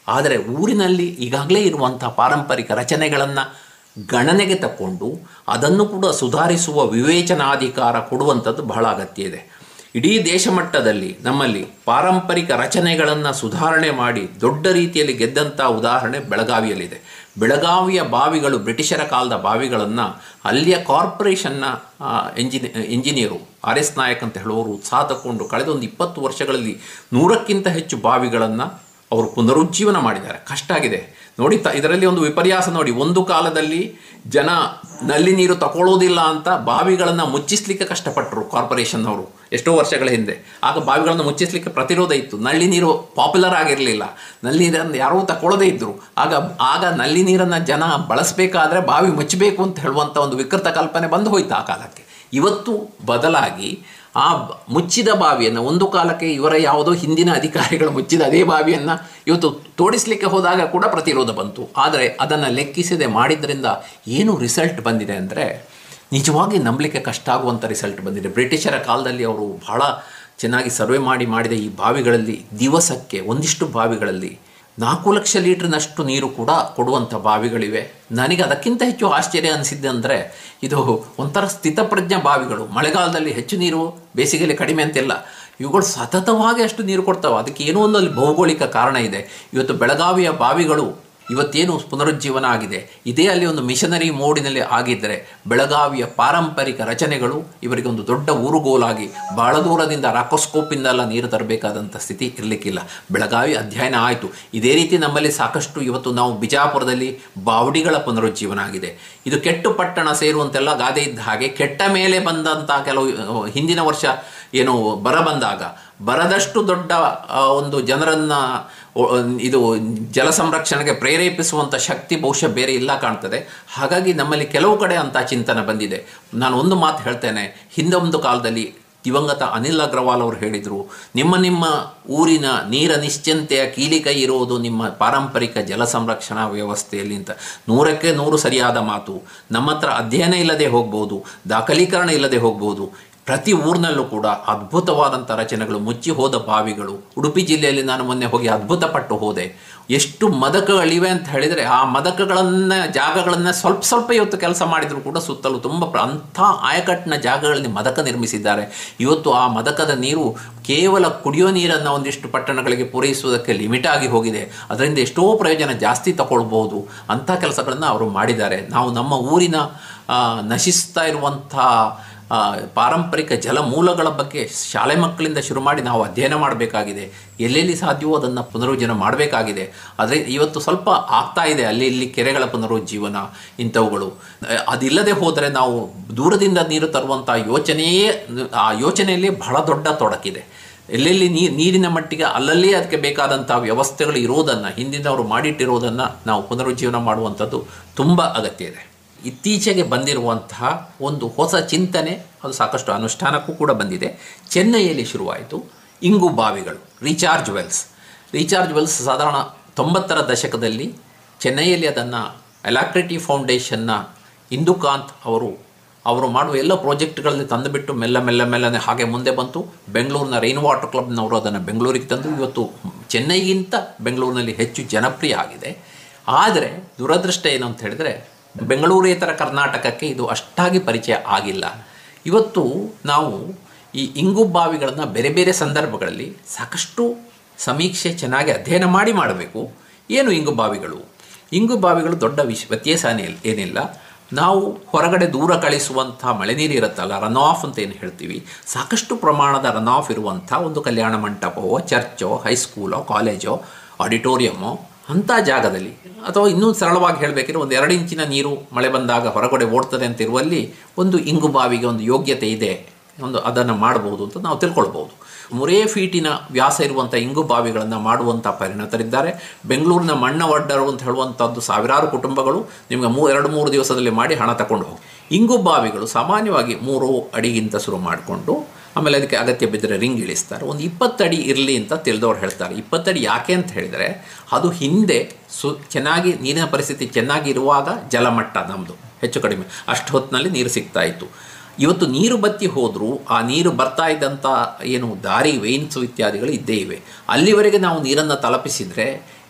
ಆದರೆ ಊರಿನಲ್ಲಿ ಈಗಾಗಲೇ ಇರುವಂಥ ಪಾರಂಪರಿಕ ರಚನೆಗಳನ್ನು ಗಣನೆಗೆ ತಕ್ಕೊಂಡು ಅದನ್ನು ಕೂಡ ಸುಧಾರಿಸುವ ವಿವೇಚನಾಧಿಕಾರ ಕೊಡುವಂಥದ್ದು ಬಹಳ ಅಗತ್ಯ ಇದೆ ಇಡೀ ದೇಶ ಮಟ್ಟದಲ್ಲಿ ನಮ್ಮಲ್ಲಿ ಪಾರಂಪರಿಕ ರಚನೆಗಳನ್ನು ಸುಧಾರಣೆ ಮಾಡಿ ದೊಡ್ಡ ರೀತಿಯಲ್ಲಿ ಗೆದ್ದಂಥ ಉದಾಹರಣೆ ಬೆಳಗಾವಿಯಲ್ಲಿದೆ ಬೆಳಗಾವಿಯ ಬಾವಿಗಳು ಬ್ರಿಟಿಷರ ಕಾಲದ ಬಾವಿಗಳನ್ನು ಅಲ್ಲಿಯ ಕಾರ್ಪೊರೇಷನ್ನ ಆ, ಎಂಜಿನಿ ಇಂಜಿನಿಯರು ಆರ್ ಎಸ್ ನಾಯಕ್ ಅಂತ ಹೇಳುವವರು ಉತ್ಸಾಹ ತಗೊಂಡು ಕಳೆದ ಒಂದು ಇಪ್ಪತ್ತು ವರ್ಷಗಳಲ್ಲಿ ನೂರಕ್ಕಿಂತ ಹೆಚ್ಚು ಬಾವಿಗಳನ್ನು ಅವರು ಪುನರುಜ್ಜೀವನ ಮಾಡಿದ್ದಾರೆ ಕಷ್ಟ ಆಗಿದೆ ನೋಡಿ ತ ಇದರಲ್ಲಿ ಒಂದು ವಿಪರ್ಯಾಸ ನೋಡಿ ಒಂದು ಕಾಲದಲ್ಲಿ ಜನ ನಲ್ಲಿ ನೀರು ತಗೊಳ್ಳೋದಿಲ್ಲ ಅಂತ ಬಾವಿಗಳನ್ನು ಮುಚ್ಚಿಸ್ಲಿಕ್ಕೆ ಕಷ್ಟಪಟ್ಟರು ಕಾರ್ಪೊರೇಷನ್ ಅವರು ಎಷ್ಟೋ ವರ್ಷಗಳ ಹಿಂದೆ ಆಗ ಬಾವಿಗಳನ್ನು ಮುಚ್ಚಿಸ್ಲಿಕ್ಕೆ ಪ್ರತಿರೋಧ ಇತ್ತು ನಲ್ಲಿ ನೀರು ಪಾಪ್ಯುಲರ್ ಆಗಿರಲಿಲ್ಲ ನಲ್ಲಿ ನೀರನ್ನು ಯಾರೂ ತಗೊಳ್ಳೋದೇ ಇದ್ದರು ಆಗ ಆಗ ನಲ್ಲಿ ನೀರನ್ನು ಜನ ಬಳಸಬೇಕಾದ್ರೆ ಬಾವಿ ಮುಚ್ಚಬೇಕು ಅಂತ ಹೇಳುವಂಥ ಒಂದು ವಿಕೃತ ಕಲ್ಪನೆ ಬಂದು ಹೋಯ್ತು ಆ ಕಾಲಕ್ಕೆ ಇವತ್ತು ಬದಲಾಗಿ ಆ ಬ- ಮುಚ್ಚಿದ ಬಾವಿಯನ್ನು ಒಂದು ಕಾಲಕ್ಕೆ ಇವರ ಯಾವುದೋ ಹಿಂದಿನ ಅಧಿಕಾರಿಗಳು ಮುಚ್ಚಿದ ಅದೇ ಬಾವಿಯನ್ನು ಇವತ್ತು ತೋಡಿಸ್ಲಿಕ್ಕೆ ಹೋದಾಗ ಕೂಡ ಪ್ರತಿರೋಧ ಬಂತು ಆದರೆ ಅದನ್ನು ಲೆಕ್ಕಿಸದೆ ಮಾಡಿದ್ರಿಂದ ಏನು ರಿಸಲ್ಟ್ ಬಂದಿದೆ ಅಂದರೆ ನಿಜವಾಗಿ ನಂಬಲಿಕ್ಕೆ ಕಷ್ಟ ಆಗುವಂಥ ರಿಸಲ್ಟ್ ಬಂದಿದೆ ಬ್ರಿಟಿಷರ ಕಾಲದಲ್ಲಿ ಅವರು ಬಹಳ ಚೆನ್ನಾಗಿ ಸರ್ವೆ ಮಾಡಿ ಮಾಡಿದ ಈ ಬಾವಿಗಳಲ್ಲಿ ದಿವಸಕ್ಕೆ ಒಂದಿಷ್ಟು ಬಾವಿಗಳಲ್ಲಿ ನಾಲ್ಕು ಲಕ್ಷ ಲೀಟ್ರ್ನಷ್ಟು ನೀರು ಕೂಡ ಕೊಡುವಂಥ ಬಾವಿಗಳಿವೆ ನನಗೆ ಅದಕ್ಕಿಂತ ಹೆಚ್ಚು ಆಶ್ಚರ್ಯ ಅನಿಸಿದ್ದೆ ಅಂದರೆ ಇದು ಒಂಥರ ಸ್ಥಿತಪ್ರಜ್ಞ ಬಾವಿಗಳು ಮಳೆಗಾಲದಲ್ಲಿ ಹೆಚ್ಚು ನೀರು ಬೇಸಿಗೆಯಲ್ಲಿ ಕಡಿಮೆ ಅಂತಿಲ್ಲ ಇವುಗಳು ಸತತವಾಗಿ ಅಷ್ಟು ನೀರು ಕೊಡ್ತಾವೆ ಅದಕ್ಕೆ ಏನೋ ಒಂದು ಅಲ್ಲಿ ಭೌಗೋಳಿಕ ಕಾರಣ ಇದೆ ಇವತ್ತು ಬೆಳಗಾವಿಯ ಬಾವಿಗಳು ಇವತ್ತೇನು ಪುನರುಜ್ಜೀವನ ಆಗಿದೆ ಇದೇ ಅಲ್ಲಿ ಒಂದು ಮಿಷನರಿ ಮೋಡಿನಲ್ಲಿ ಆಗಿದ್ದರೆ ಬೆಳಗಾವಿಯ ಪಾರಂಪರಿಕ ರಚನೆಗಳು ಇವರಿಗೆ ಒಂದು ದೊಡ್ಡ ಊರುಗೋಲಾಗಿ ಬಹಳ ದೂರದಿಂದ ರಾಕೋಸ್ಕೋಪಿಂದೆಲ್ಲ ನೀರು ತರಬೇಕಾದಂಥ ಸ್ಥಿತಿ ಇರಲಿಕ್ಕಿಲ್ಲ ಬೆಳಗಾವಿ ಅಧ್ಯಯನ ಆಯಿತು ಇದೇ ರೀತಿ ನಮ್ಮಲ್ಲಿ ಸಾಕಷ್ಟು ಇವತ್ತು ನಾವು ಬಿಜಾಪುರದಲ್ಲಿ ಬಾವಡಿಗಳ ಪುನರುಜ್ಜೀವನ ಆಗಿದೆ ಇದು ಕೆಟ್ಟು ಪಟ್ಟಣ ಸೇರುವಂತೆಲ್ಲ ಗಾದೆ ಇದ್ದ ಹಾಗೆ ಕೆಟ್ಟ ಮೇಲೆ ಬಂದಂಥ ಕೆಲವು ಅಹ್, ಹಿಂದಿನ ವರ್ಷ ಏನು ಬರ ಬಂದಾಗ ಬರದಷ್ಟು ದೊಡ್ಡ ಆ, ಒಂದು ಜನರನ್ನ ಒ- ಇದು ಜಲ ಸಂರಕ್ಷಣೆಗೆ ಪ್ರೇರೇಪಿಸುವಂಥ ಶಕ್ತಿ ಬಹುಶಃ ಬೇರೆ ಇಲ್ಲ ಕಾಣ್ತದೆ ಹಾಗಾಗಿ ನಮ್ಮಲ್ಲಿ ಕೆಲವು ಕಡೆ ಅಂತ ಚಿಂತನೆ ಬಂದಿದೆ ನಾನು ಒಂದು ಮಾತು ಹೇಳ್ತೇನೆ ಹಿಂದೊಂದು ಕಾಲದಲ್ಲಿ ದಿವಂಗತ ಅನಿಲ್ ಅಗ್ರವಾಲ್ ಅವರು ಹೇಳಿದರು ನಿಮ್ಮ ನಿಮ್ಮ ಊರಿನ ನೀರ ನಿಶ್ಚಿಂತೆಯ ಕೀಲಿಕೈ ಇರೋದು ನಿಮ್ಮ ಪಾರಂಪರಿಕ ಜಲ ಸಂರಕ್ಷಣಾ ವ್ಯವಸ್ಥೆಯಲ್ಲಿ ಅಂತ ನೂರಕ್ಕೆ ನೂರು ಸರಿಯಾದ ಮಾತು ನಮ್ಮ ಹತ್ರ ಅಧ್ಯಯನ ಇಲ್ಲದೆ ಹೋಗ್ಬೋದು ದಾಖಲೀಕರಣ ಇಲ್ಲದೆ ಹೋಗ್ಬೋದು ಪ್ರತಿ ಊರಿನಲ್ಲೂ ಕೂಡ ಅದ್ಭುತವಾದಂಥ ರಚನೆಗಳು ಮುಚ್ಚಿ ಹೋದ ಬಾವಿಗಳು ಉಡುಪಿ ಜಿಲ್ಲೆಯಲ್ಲಿ ನಾನು ಮೊನ್ನೆ ಹೋಗಿ ಅದ್ಭುತಪಟ್ಟು ಹೋದೆ ಎಷ್ಟು ಮದಕಗಳಿವೆ ಅಂತ ಹೇಳಿದರೆ ಆ ಮದಕಗಳನ್ನ ಜಾಗಗಳನ್ನು ಸ್ವಲ್ಪ ಸ್ವಲ್ಪ ಇವತ್ತು ಕೆಲಸ ಮಾಡಿದರೂ ಕೂಡ ಸುತ್ತಲೂ ತುಂಬ ಪ್ರ- ಅಂಥ ಆಯಕಟ್ಟಿನ ಜಾಗಗಳಲ್ಲಿ ಮದಕ ನಿರ್ಮಿಸಿದ್ದಾರೆ ಇವತ್ತು ಆ ಮದಕದ ನೀರು ಕೇವಲ ಕುಡಿಯೋ ನೀರನ್ನು ಒಂದಿಷ್ಟು ಪಟ್ಟಣಗಳಿಗೆ ಪೂರೈಸುವುದಕ್ಕೆ ಲಿಮಿಟ್ ಆಗಿ ಹೋಗಿದೆ ಅದರಿಂದ ಎಷ್ಟೋ ಪ್ರಯೋಜನ ಜಾಸ್ತಿ ತಗೊಳ್ಬೋದು ಅಂಥ ಕೆಲಸಗಳನ್ನು ಅವರು ಮಾಡಿದ್ದಾರೆ ನಾವು ನಮ್ಮ ಊರಿನ ಆ, ನಶಿಸ್ತಾ ಇರುವಂಥ ಆ, ಪಾರಂಪರಿಕ ಜಲಮೂಲಗಳ ಬಗ್ಗೆ ಶಾಲೆ ಮಕ್ಕಳಿಂದ ಶುರು ಮಾಡಿ ನಾವು ಅಧ್ಯಯನ ಮಾಡಬೇಕಾಗಿದೆ ಎಲ್ಲೆಲ್ಲಿ ಸಾಧ್ಯವೋ ಅದನ್ನು ಪುನರುಜ್ಜೀವನ ಮಾಡಬೇಕಾಗಿದೆ ಆದರೆ ಇವತ್ತು ಸ್ವಲ್ಪ ಆಗ್ತಾ ಇದೆ ಅಲ್ಲಿ ಇಲ್ಲಿ ಕೆರೆಗಳ ಪುನರುಜ್ಜೀವನ ಇಂಥವುಗಳು ಅಹ್, ಅದಿಲ್ಲದೆ ಹೋದರೆ ನಾವು ದೂರದಿಂದ ನೀರು ತರುವಂಥ ಯೋಚನೆಯೇ ಆ ಯೋಚನೆಯಲ್ಲಿ ಬಹಳ ದೊಡ್ಡ ತೊಡಕಿದೆ ಎಲ್ಲೆಲ್ಲಿ ನೀ ನೀರಿನ ಮಟ್ಟಿಗೆ ಅಲ್ಲಲ್ಲಿ ಅದಕ್ಕೆ ಬೇಕಾದಂಥ ವ್ಯವಸ್ಥೆಗಳು ಇರೋದನ್ನು ಹಿಂದಿನವರು ಮಾಡಿಟ್ಟಿರೋದನ್ನು ನಾವು ಪುನರುಜ್ಜೀವನ ಮಾಡುವಂಥದ್ದು ತುಂಬ ಅಗತ್ಯ ಇದೆ ಇತ್ತೀಚೆಗೆ ಬಂದಿರುವಂತಹ ಒಂದು ಹೊಸ ಚಿಂತನೆ ಅದು ಸಾಕಷ್ಟು ಅನುಷ್ಠಾನಕ್ಕೂ ಕೂಡ ಬಂದಿದೆ ಚೆನ್ನೈಯಲ್ಲಿ ಶುರುವಾಯಿತು ಇಂಗು ಬಾವಿಗಳು ರೀಚಾರ್ಜ್ ವೆಲ್ಸ್ ರೀಚಾರ್ಜ್ ವೆಲ್ಸ್ ಸಾಧಾರಣ ತೊಂಬತ್ತರ ದಶಕದಲ್ಲಿ ಚೆನ್ನೈಯಲ್ಲಿ ಅದನ್ನು ಎಲಾಕ್ರಿಟಿ ಫೌಂಡೇಶನ್ನ ಇಂದುಕಾಂತ್ ಅವರು ಅವರು ಮಾಡುವ ಎಲ್ಲ ಪ್ರಾಜೆಕ್ಟ್ಗಳಲ್ಲಿ ತಂದುಬಿಟ್ಟು ಮೆಲ್ಲ ಮೆಲ್ಲ ಮೆಲ್ಲನೆ ಹಾಗೆ ಮುಂದೆ ಬಂತು ಬೆಂಗಳೂರಿನ ರೈನ್ ವಾಟರ್ ಕ್ಲಬ್ನವರು ಅದನ್ನು ಬೆಂಗಳೂರಿಗೆ ತಂದು ಇವತ್ತು ಚೆನ್ನೈಗಿಂತ ಬೆಂಗಳೂರಿನಲ್ಲಿ ಹೆಚ್ಚು ಜನಪ್ರಿಯ ಆಗಿದೆ ಆದರೆ ದುರದೃಷ್ಟ ಏನು ಅಂತ ಹೇಳಿದರೆ ಬೆಂಗಳೂರೇತರ ಕರ್ನಾಟಕಕ್ಕೆ ಇದು ಅಷ್ಟಾಗಿ ಪರಿಚಯ ಆಗಿಲ್ಲ ಇವತ್ತು ನಾವು ಈ ಇಂಗು ಬಾವಿಗಳನ್ನು ಬೇರೆ ಬೇರೆ ಸಂದರ್ಭಗಳಲ್ಲಿ ಸಾಕಷ್ಟು ಸಮೀಕ್ಷೆ ಚೆನ್ನಾಗಿ ಅಧ್ಯಯನ ಮಾಡಿ ಮಾಡಬೇಕು ಏನು ಇಂಗು ಬಾವಿಗಳು ಇಂಗು ಬಾವಿಗಳು ದೊಡ್ಡ ವಿಶ್ ವ್ಯತ್ಯಾಸ ಏನಿಲ್- ಏನಿಲ್ಲ ನಾವು ಹೊರಗಡೆ ದೂರ ಕಳಿಸುವಂಥ ಮಳೆ ನೀರು ಇರುತ್ತಲ್ಲ ರನ್ ಆಫ್ ಅಂತ ಏನು ಹೇಳ್ತೀವಿ ಸಾಕಷ್ಟು ಪ್ರಮಾಣದ ರನ್ ಆಫ್ ಇರುವಂಥ ಒಂದು ಕಲ್ಯಾಣ ಮಂಟಪವೋ ಚರ್ಚೋ ಹೈಸ್ಕೂಲೋ ಕಾಲೇಜೋ ಆಡಿಟೋರಿಯಮ್ಮೋ ಅಂಥ ಜಾಗದಲ್ಲಿ ಅಥವಾ ಇನ್ನೂ ಸರಳವಾಗಿ ಹೇಳಬೇಕಿದ್ರೆ ಒಂದು ಎರಡು ಇಂಚಿನ ನೀರು ಮಳೆ ಬಂದಾಗ ಹೊರಗಡೆ ಓಡ್ತದೆ ಅಂತ ಇರುವಲ್ಲಿ ಒಂದು ಇಂಗು ಬಾವಿಗೆ ಒಂದು ಯೋಗ್ಯತೆ ಇದೆ ಒಂದು ಅದನ್ನು ಮಾಡಬಹುದು ಅಂತ ನಾವು ತಿಳ್ಕೊಳ್ಬೋದು ಮೂರೇ ಫೀಟಿನ ವ್ಯಾಸ ಇರುವಂಥ ಇಂಗು ಬಾವಿಗಳನ್ನು ಮಾಡುವಂಥ ಪರಿಣತರಿದ್ದಾರೆ ಬೆಂಗಳೂರಿನ ಮಣ್ಣ ಒಡ್ಡರು ಅಂತ ಹೇಳುವಂಥದ್ದು ಸಾವಿರಾರು ಕುಟುಂಬಗಳು ನಿಮಗೆ ಮೂ ಎರಡು ಮೂರು ದಿವಸದಲ್ಲಿ ಮಾಡಿ ಹಣ ತಗೊಂಡು ಹೋಗಿ ಇಂಗು ಬಾವಿಗಳು ಸಾಮಾನ್ಯವಾಗಿ ಮೂರು ಅಡಿಗಿಂತ ಶುರು ಮಾಡಿಕೊಂಡು ಆಮೇಲೆ ಅದಕ್ಕೆ ಅಗತ್ಯ ಬಿದ್ದರೆ ರಿಂಗ್ ಇಳಿಸ್ತಾರೆ ಒಂದು ಇಪ್ಪತ್ತಡಿ ಇರಲಿ ಅಂತ ತಿಳಿದವ್ರು ಹೇಳ್ತಾರೆ ಇಪ್ಪತ್ತಡಿ ಯಾಕೆ ಅಂತ ಹೇಳಿದರೆ ಅದು ಹಿಂದೆ ಸು ಚೆನ್ನಾಗಿ ನೀರಿನ ಪರಿಸ್ಥಿತಿ ಚೆನ್ನಾಗಿ ಇರುವಾಗ ಜಲಮಟ್ಟ ನಮ್ಮದು ಹೆಚ್ಚು ಕಡಿಮೆ ಅಷ್ಟು ಹೊತ್ತಿನಲ್ಲಿ ನೀರು ಸಿಗ್ತಾ ಇತ್ತು ಇವತ್ತು ನೀರು ಬತ್ತಿ ಹೋದರೂ ಆ ನೀರು ಬರ್ತಾ ಇದ್ದಂಥ ಏನು ದಾರಿ ವೇನ್ಸು ಇತ್ಯಾದಿಗಳು ಇದ್ದೇ ಇವೆ ಅಲ್ಲಿವರೆಗೆ ನಾವು ನೀರನ್ನು ತಲುಪಿಸಿದರೆ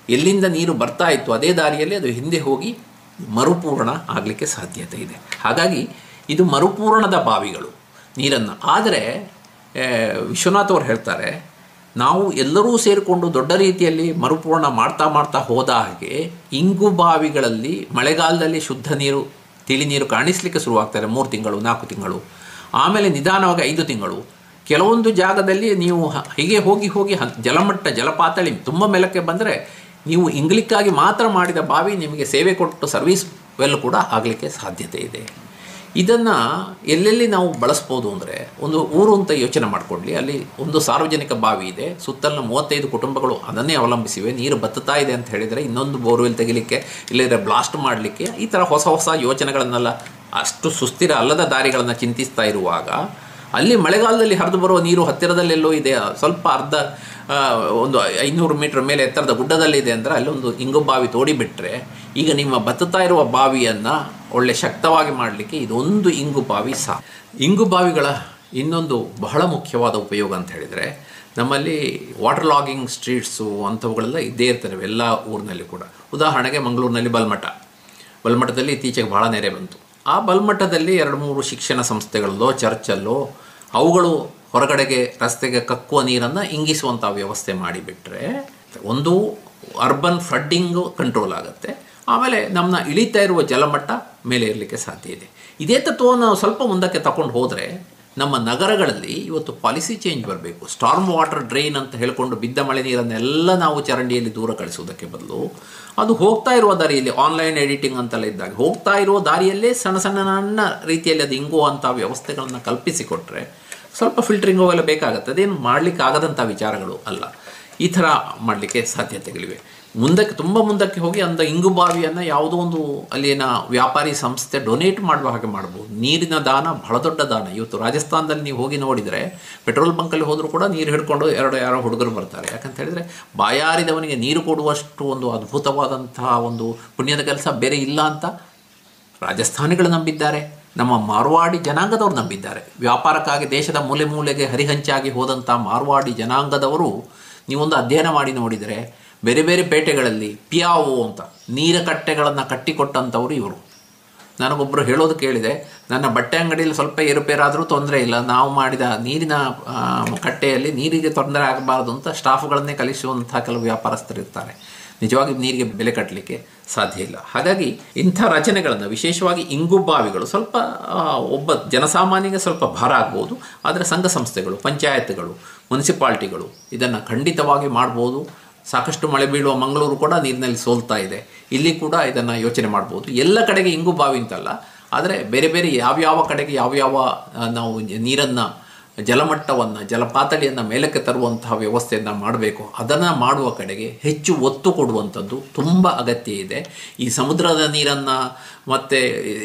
ಎಲ್ಲಿಂದ ನೀರು ಬರ್ತಾ ಇತ್ತು ಅದೇ ದಾರಿಯಲ್ಲಿ ಅದು ಹಿಂದೆ ಹೋಗಿ ಮರುಪೂರ್ಣ ಆಗಲಿಕ್ಕೆ ಸಾಧ್ಯತೆ ಇದೆ ಹಾಗಾಗಿ ಇದು ಮರುಪೂರಣದ ಬಾವಿಗಳು ನೀರನ್ನು ಆದರೆ ಆ, ವಿಶ್ವನಾಥ್ ಅವರು ಹೇಳ್ತಾರೆ ನಾವು ಎಲ್ಲರೂ ಸೇರಿಕೊಂಡು ದೊಡ್ಡ ರೀತಿಯಲ್ಲಿ ಮರುಪೂರ್ಣ ಮಾಡ್ತಾ ಮಾಡ್ತಾ ಹೋದ ಹಾಗೆ ಇಂಗು ಬಾವಿಗಳಲ್ಲಿ ಮಳೆಗಾಲದಲ್ಲಿ ಶುದ್ಧ ನೀರು ತಿಳಿ ನೀರು ಕಾಣಿಸ್ಲಿಕ್ಕೆ ಶುರುವಾಗ್ತಾರೆ ಮೂರು ತಿಂಗಳು ನಾಲ್ಕು ತಿಂಗಳು ಆಮೇಲೆ ನಿಧಾನವಾಗಿ ಐದು ತಿಂಗಳು ಕೆಲವೊಂದು ಜಾಗದಲ್ಲಿ ನೀವು ಹ- ಹೀಗೆ ಹೋಗಿ ಹೋಗಿ ಹ- ಜಲಮಟ್ಟ ಜಲಪಾತಳಿ ತುಂಬ ಮೇಲಕ್ಕೆ ಬಂದರೆ ನೀವು ಇಂಗ್ಲಿಕ್ಕಾಗಿ ಮಾತ್ರ ಮಾಡಿದ ಬಾವಿ ನಿಮಗೆ ಸೇವೆ ಕೊಟ್ಟು ಸರ್ವಿಸ್ ವೆಲ್ ಕೂಡ ಆಗಲಿಕ್ಕೆ ಸಾಧ್ಯತೆ ಇದೆ ಇದನ್ನು ಎಲ್ಲೆಲ್ಲಿ ನಾವು ಬಳಸ್ಬೋದು ಅಂದರೆ ಒಂದು ಊರು ಅಂತ ಯೋಚನೆ ಮಾಡಿಕೊಳ್ಳಿ ಅಲ್ಲಿ ಒಂದು ಸಾರ್ವಜನಿಕ ಬಾವಿ ಇದೆ ಸುತ್ತಲಿನ ಮೂವತ್ತೈದು ಕುಟುಂಬಗಳು ಅದನ್ನೇ ಅವಲಂಬಿಸಿವೆ ನೀರು ಬತ್ತುತ್ತಾ ಇದೆ ಅಂತ ಹೇಳಿದರೆ ಇನ್ನೊಂದು ಬೋರ್ವೆಲ್ ತೆಗಿಲಿಕ್ಕೆ ಇಲ್ಲದ್ರೆ ಬ್ಲಾಸ್ಟ್ ಮಾಡಲಿಕ್ಕೆ ಈ ಥರ ಹೊಸ ಹೊಸ ಯೋಚನೆಗಳನ್ನೆಲ್ಲ ಅಷ್ಟು ಸುಸ್ಥಿರ ಅಲ್ಲದ ದಾರಿಗಳನ್ನು ಚಿಂತಿಸ್ತಾ ಇರುವಾಗ ಅಲ್ಲಿ ಮಳೆಗಾಲದಲ್ಲಿ ಹರಿದು ಬರುವ ನೀರು ಹತ್ತಿರದಲ್ಲೆಲ್ಲೋ ಇದೆ ಸ್ವಲ್ಪ ಅರ್ಧ ಆ, ಒಂದು ಐನೂರು ಮೀಟರ್ ಮೇಲೆ ಎತ್ತರದ ಗುಡ್ಡದಲ್ಲಿದೆ ಅಂದರೆ ಅಲ್ಲೊಂದು ಇಂಗು ಬಾವಿ ತೋಡಿಬಿಟ್ರೆ ಈಗ ನಿಮ್ಮ ಬತ್ತುತ್ತಾ ಇರುವ ಬಾವಿಯನ್ನು ಒಳ್ಳೆ ಶಕ್ತವಾಗಿ ಮಾಡಲಿಕ್ಕೆ ಇದೊಂದು ಇಂಗು ಬಾವಿ ಸಾ ಇಂಗು ಬಾವಿಗಳ ಇನ್ನೊಂದು ಬಹಳ ಮುಖ್ಯವಾದ ಉಪಯೋಗ ಅಂತ ಹೇಳಿದರೆ ನಮ್ಮಲ್ಲಿ ವಾಟರ್ ಲಾಗಿಂಗ್ ಸ್ಟ್ರೀಟ್ಸು ಅಂಥವುಗಳೆಲ್ಲ ಇದ್ದೇ ಇರ್ತವೆ ಎಲ್ಲ ಊರಿನಲ್ಲಿ ಕೂಡ ಉದಾಹರಣೆಗೆ ಮಂಗಳೂರಿನಲ್ಲಿ ಬಲ್ಮಠ ಬಲ್ಮಠದಲ್ಲಿ ಇತ್ತೀಚೆಗೆ ಭಾಳ ನೆರೆ ಬಂತು ಆ ಬಲ್ಮಠದಲ್ಲಿ ಎರಡು ಮೂರು ಶಿಕ್ಷಣ ಸಂಸ್ಥೆಗಳಲ್ಲೋ ಚರ್ಚಲ್ಲೋ ಅವುಗಳು ಹೊರಗಡೆಗೆ ರಸ್ತೆಗೆ ಕಕ್ಕುವ ನೀರನ್ನು ಇಂಗಿಸುವಂಥ ವ್ಯವಸ್ಥೆ ಮಾಡಿಬಿಟ್ರೆ ಒಂದು ಅರ್ಬನ್ ಫ್ಲಡ್ಡಿಂಗು ಕಂಟ್ರೋಲ್ ಆಗುತ್ತೆ ಆಮೇಲೆ ನಮ್ಮನ್ನ ಇಳಿತಾ ಇರುವ ಜಲಮಟ್ಟ ಮೇಲೆ ಇರಲಿಕ್ಕೆ ಸಾಧ್ಯ ಇದೆ ಇದೇ ತತ್ವವನ್ನು ನಾವು ಸ್ವಲ್ಪ ಮುಂದಕ್ಕೆ ತಗೊಂಡು ಹೋದರೆ ನಮ್ಮ ನಗರಗಳಲ್ಲಿ ಇವತ್ತು ಪಾಲಿಸಿ ಚೇಂಜ್ ಬರಬೇಕು ಸ್ಟಾರ್ಮ್ ವಾಟರ್ ಡ್ರೈನ್ ಅಂತ ಹೇಳಿಕೊಂಡು ಬಿದ್ದ ಮಳೆ ನೀರನ್ನೆಲ್ಲ ನಾವು ಚರಂಡಿಯಲ್ಲಿ ದೂರ ಕಳಿಸುವುದಕ್ಕೆ ಬದಲು ಅದು ಹೋಗ್ತಾ ಇರುವ ದಾರಿಯಲ್ಲಿ ಆನ್ಲೈನ್ ಎಡಿಟಿಂಗ್ ಅಂತೆಲ್ಲ ಇದ್ದಾಗ ಹೋಗ್ತಾ ಇರುವ ದಾರಿಯಲ್ಲೇ ಸಣ್ಣ ಸಣ್ಣ ಸಣ್ಣ ರೀತಿಯಲ್ಲಿ ಅದು ಇಂಗುವಂಥ ವ್ಯವಸ್ಥೆಗಳನ್ನು ಕಲ್ಪಿಸಿಕೊಟ್ರೆ ಸ್ವಲ್ಪ ಫಿಲ್ಟರಿಂಗ್ ಅವೆಲ್ಲ ಬೇಕಾಗುತ್ತೆ ಅದೇನು ಮಾಡಲಿಕ್ಕೆ ಆಗದಂಥ ವಿಚಾರಗಳು ಅಲ್ಲ ಈ ಥರ ಮಾಡಲಿಕ್ಕೆ ಸಾಧ್ಯತೆಗಳಿವೆ ಮುಂದಕ್ಕೆ ತುಂಬ ಮುಂದಕ್ಕೆ ಹೋಗಿ ಅಂದ ಇಂಗು ಬಾವಿಯನ್ನು ಯಾವುದೋ ಒಂದು ಅಲ್ಲಿನ ವ್ಯಾಪಾರಿ ಸಂಸ್ಥೆ ಡೊನೇಟ್ ಮಾಡುವ ಹಾಗೆ ಮಾಡ್ಬೋದು ನೀರಿನ ದಾನ ಬಹಳ ದೊಡ್ಡ ದಾನ ಇವತ್ತು ರಾಜಸ್ಥಾನದಲ್ಲಿ ನೀವು ಹೋಗಿ ನೋಡಿದರೆ ಪೆಟ್ರೋಲ್ ಬಂಕಲ್ಲಿ ಹೋದರೂ ಕೂಡ ನೀರು ಹಿಡ್ಕೊಂಡು ಎರಡು ಯಾರೋ ಹುಡುಗರು ಬರ್ತಾರೆ ಯಾಕಂತ ಹೇಳಿದರೆ ಬಾಯಾರಿದವನಿಗೆ ನೀರು ಕೊಡುವಷ್ಟು ಒಂದು ಅದ್ಭುತವಾದಂತಹ ಒಂದು ಪುಣ್ಯದ ಕೆಲಸ ಬೇರೆ ಇಲ್ಲ ಅಂತ ರಾಜಸ್ಥಾನಿಗಳು ನಂಬಿದ್ದಾರೆ ನಮ್ಮ ಮಾರ್ವಾಡಿ ಜನಾಂಗದವರು ನಂಬಿದ್ದಾರೆ ವ್ಯಾಪಾರಕ್ಕಾಗಿ ದೇಶದ ಮೂಲೆ ಮೂಲೆಗೆ ಹರಿಹಂಚಾಗಿ ಹೋದಂಥ ಮಾರ್ವಾಡಿ ಜನಾಂಗದವರು ನೀವೊಂದು ಅಧ್ಯಯನ ಮಾಡಿ ನೋಡಿದರೆ ಬೇರೆ ಬೇರೆ ಪೇಟೆಗಳಲ್ಲಿ ಪಿಯಾವು ಅಂತ ನೀರ ಕಟ್ಟೆಗಳನ್ನು ಕಟ್ಟಿಕೊಟ್ಟಂಥವ್ರು ಇವರು ನನಗೊಬ್ಬರು ಹೇಳೋದು ಕೇಳಿದೆ ನನ್ನ ಬಟ್ಟೆ ಅಂಗಡಿಯಲ್ಲಿ ಸ್ವಲ್ಪ ಏರುಪೇರಾದರೂ ತೊಂದರೆ ಇಲ್ಲ ನಾವು ಮಾಡಿದ ನೀರಿನ ಆ, ಕಟ್ಟೆಯಲ್ಲಿ ನೀರಿಗೆ ತೊಂದರೆ ಆಗಬಾರದು ಅಂತ ಸ್ಟಾಫ್ಗಳನ್ನೇ ಕಲಿಸುವಂಥ ಕೆಲವು ವ್ಯಾಪಾರಸ್ಥರು ಇರ್ತಾರೆ ನಿಜವಾಗಿ ನೀರಿಗೆ ಬೆಲೆ ಕಟ್ಟಲಿಕ್ಕೆ ಸಾಧ್ಯ ಇಲ್ಲ ಹಾಗಾಗಿ ಇಂಥ ರಚನೆಗಳನ್ನು ವಿಶೇಷವಾಗಿ ಇಂಗು ಬಾವಿಗಳು ಸ್ವಲ್ಪ ಆ, ಒಬ್ಬ ಜನಸಾಮಾನ್ಯಗೆ ಸ್ವಲ್ಪ ಭಾರ ಆಗ್ಬೋದು ಆದರೆ ಸಂಘ ಸಂಸ್ಥೆಗಳು ಪಂಚಾಯತ್ಗಳು ಮುನ್ಸಿಪಾಲ್ಟಿಗಳು ಇದನ್ನು ಖಂಡಿತವಾಗಿ ಮಾಡ್ಬೋದು ಸಾಕಷ್ಟು ಮಳೆ ಬೀಳುವ ಮಂಗಳೂರು ಕೂಡ ನೀರಿನಲ್ಲಿ ಸೋಲ್ತಾ ಇದೆ ಇಲ್ಲಿ ಕೂಡ ಇದನ್ನು ಯೋಚನೆ ಮಾಡ್ಬೋದು ಎಲ್ಲ ಕಡೆಗೆ ಇಂಗು ಬಾವಿ ಅಂತಲ್ಲ ಆದರೆ ಬೇರೆ ಬೇರೆ ಯಾವ್ಯಾವ ಕಡೆಗೆ ಯಾವ್ಯಾವ ಆ, ನಾವು ನೀರನ್ನು ಜಲಮಟ್ಟವನ್ನು ಜಲಪಾತಳಿಯನ್ನು ಮೇಲಕ್ಕೆ ತರುವಂತಹ ವ್ಯವಸ್ಥೆಯನ್ನು ಮಾಡಬೇಕು ಅದನ್ನು ಮಾಡುವ ಕಡೆಗೆ ಹೆಚ್ಚು ಒತ್ತು ಕೊಡುವಂಥದ್ದು ತುಂಬ ಅಗತ್ಯ ಇದೆ ಈ ಸಮುದ್ರದ ನೀರನ್ನು ಮತ್ತು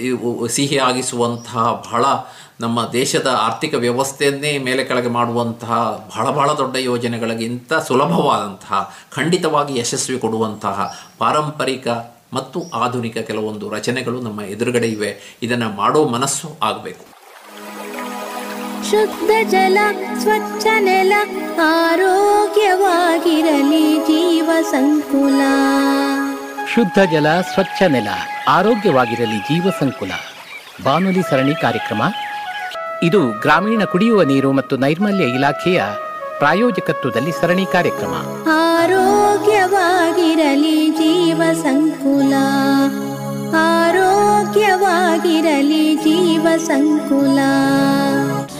ಸಿಹಿ ಆಗಿಸುವಂತಹ ಬಹಳ ನಮ್ಮ ದೇಶದ ಆರ್ಥಿಕ ವ್ಯವಸ್ಥೆಯನ್ನೇ ಮೇಲೆ ಕೆಳಗೆ ಮಾಡುವಂತಹ ಬಹಳ ಬಹಳ ದೊಡ್ಡ ಯೋಜನೆಗಳಿಗಿಂತ ಸುಲಭವಾದಂತಹ ಖಂಡಿತವಾಗಿ ಯಶಸ್ವಿ ಕೊಡುವಂತಹ ಪಾರಂಪರಿಕ ಮತ್ತು ಆಧುನಿಕ ಕೆಲವೊಂದು ರಚನೆಗಳು ನಮ್ಮ ಎದುರುಗಡೆ ಇವೆ ಇದನ್ನು ಮಾಡೋ ಮನಸ್ಸು ಆಗಬೇಕು ಶುದ್ಧ ಜಲ ಸ್ವಚ್ಛ ನೆಲ ಆರೋಗ್ಯವಾಗಿರಲಿ ಜೀವ ಸಂಕುಲ ಶುದ್ಧ ಜಲ ಸ್ವಚ್ಛ ನೆಲ ಆರೋಗ್ಯವಾಗಿರಲಿ ಜೀವ ಸಂಕುಲ ಬಾನುಲಿ ಸರಣಿ ಕಾರ್ಯಕ್ರಮ ಇದು ಗ್ರಾಮೀಣ ಕುಡಿಯುವ ನೀರು ಮತ್ತು ನೈರ್ಮಲ್ಯ ಇಲಾಖೆಯ ಪ್ರಾಯೋಜಕತ್ವದಲ್ಲಿ ಸರಣಿ ಕಾರ್ಯಕ್ರಮ ಆರೋಗ್ಯವಾಗಿರಲಿ ಜೀವ ಸಂಕುಲ ಆರೋಗ್ಯವಾಗಿರಲಿ ಜೀವ ಸಂಕುಲ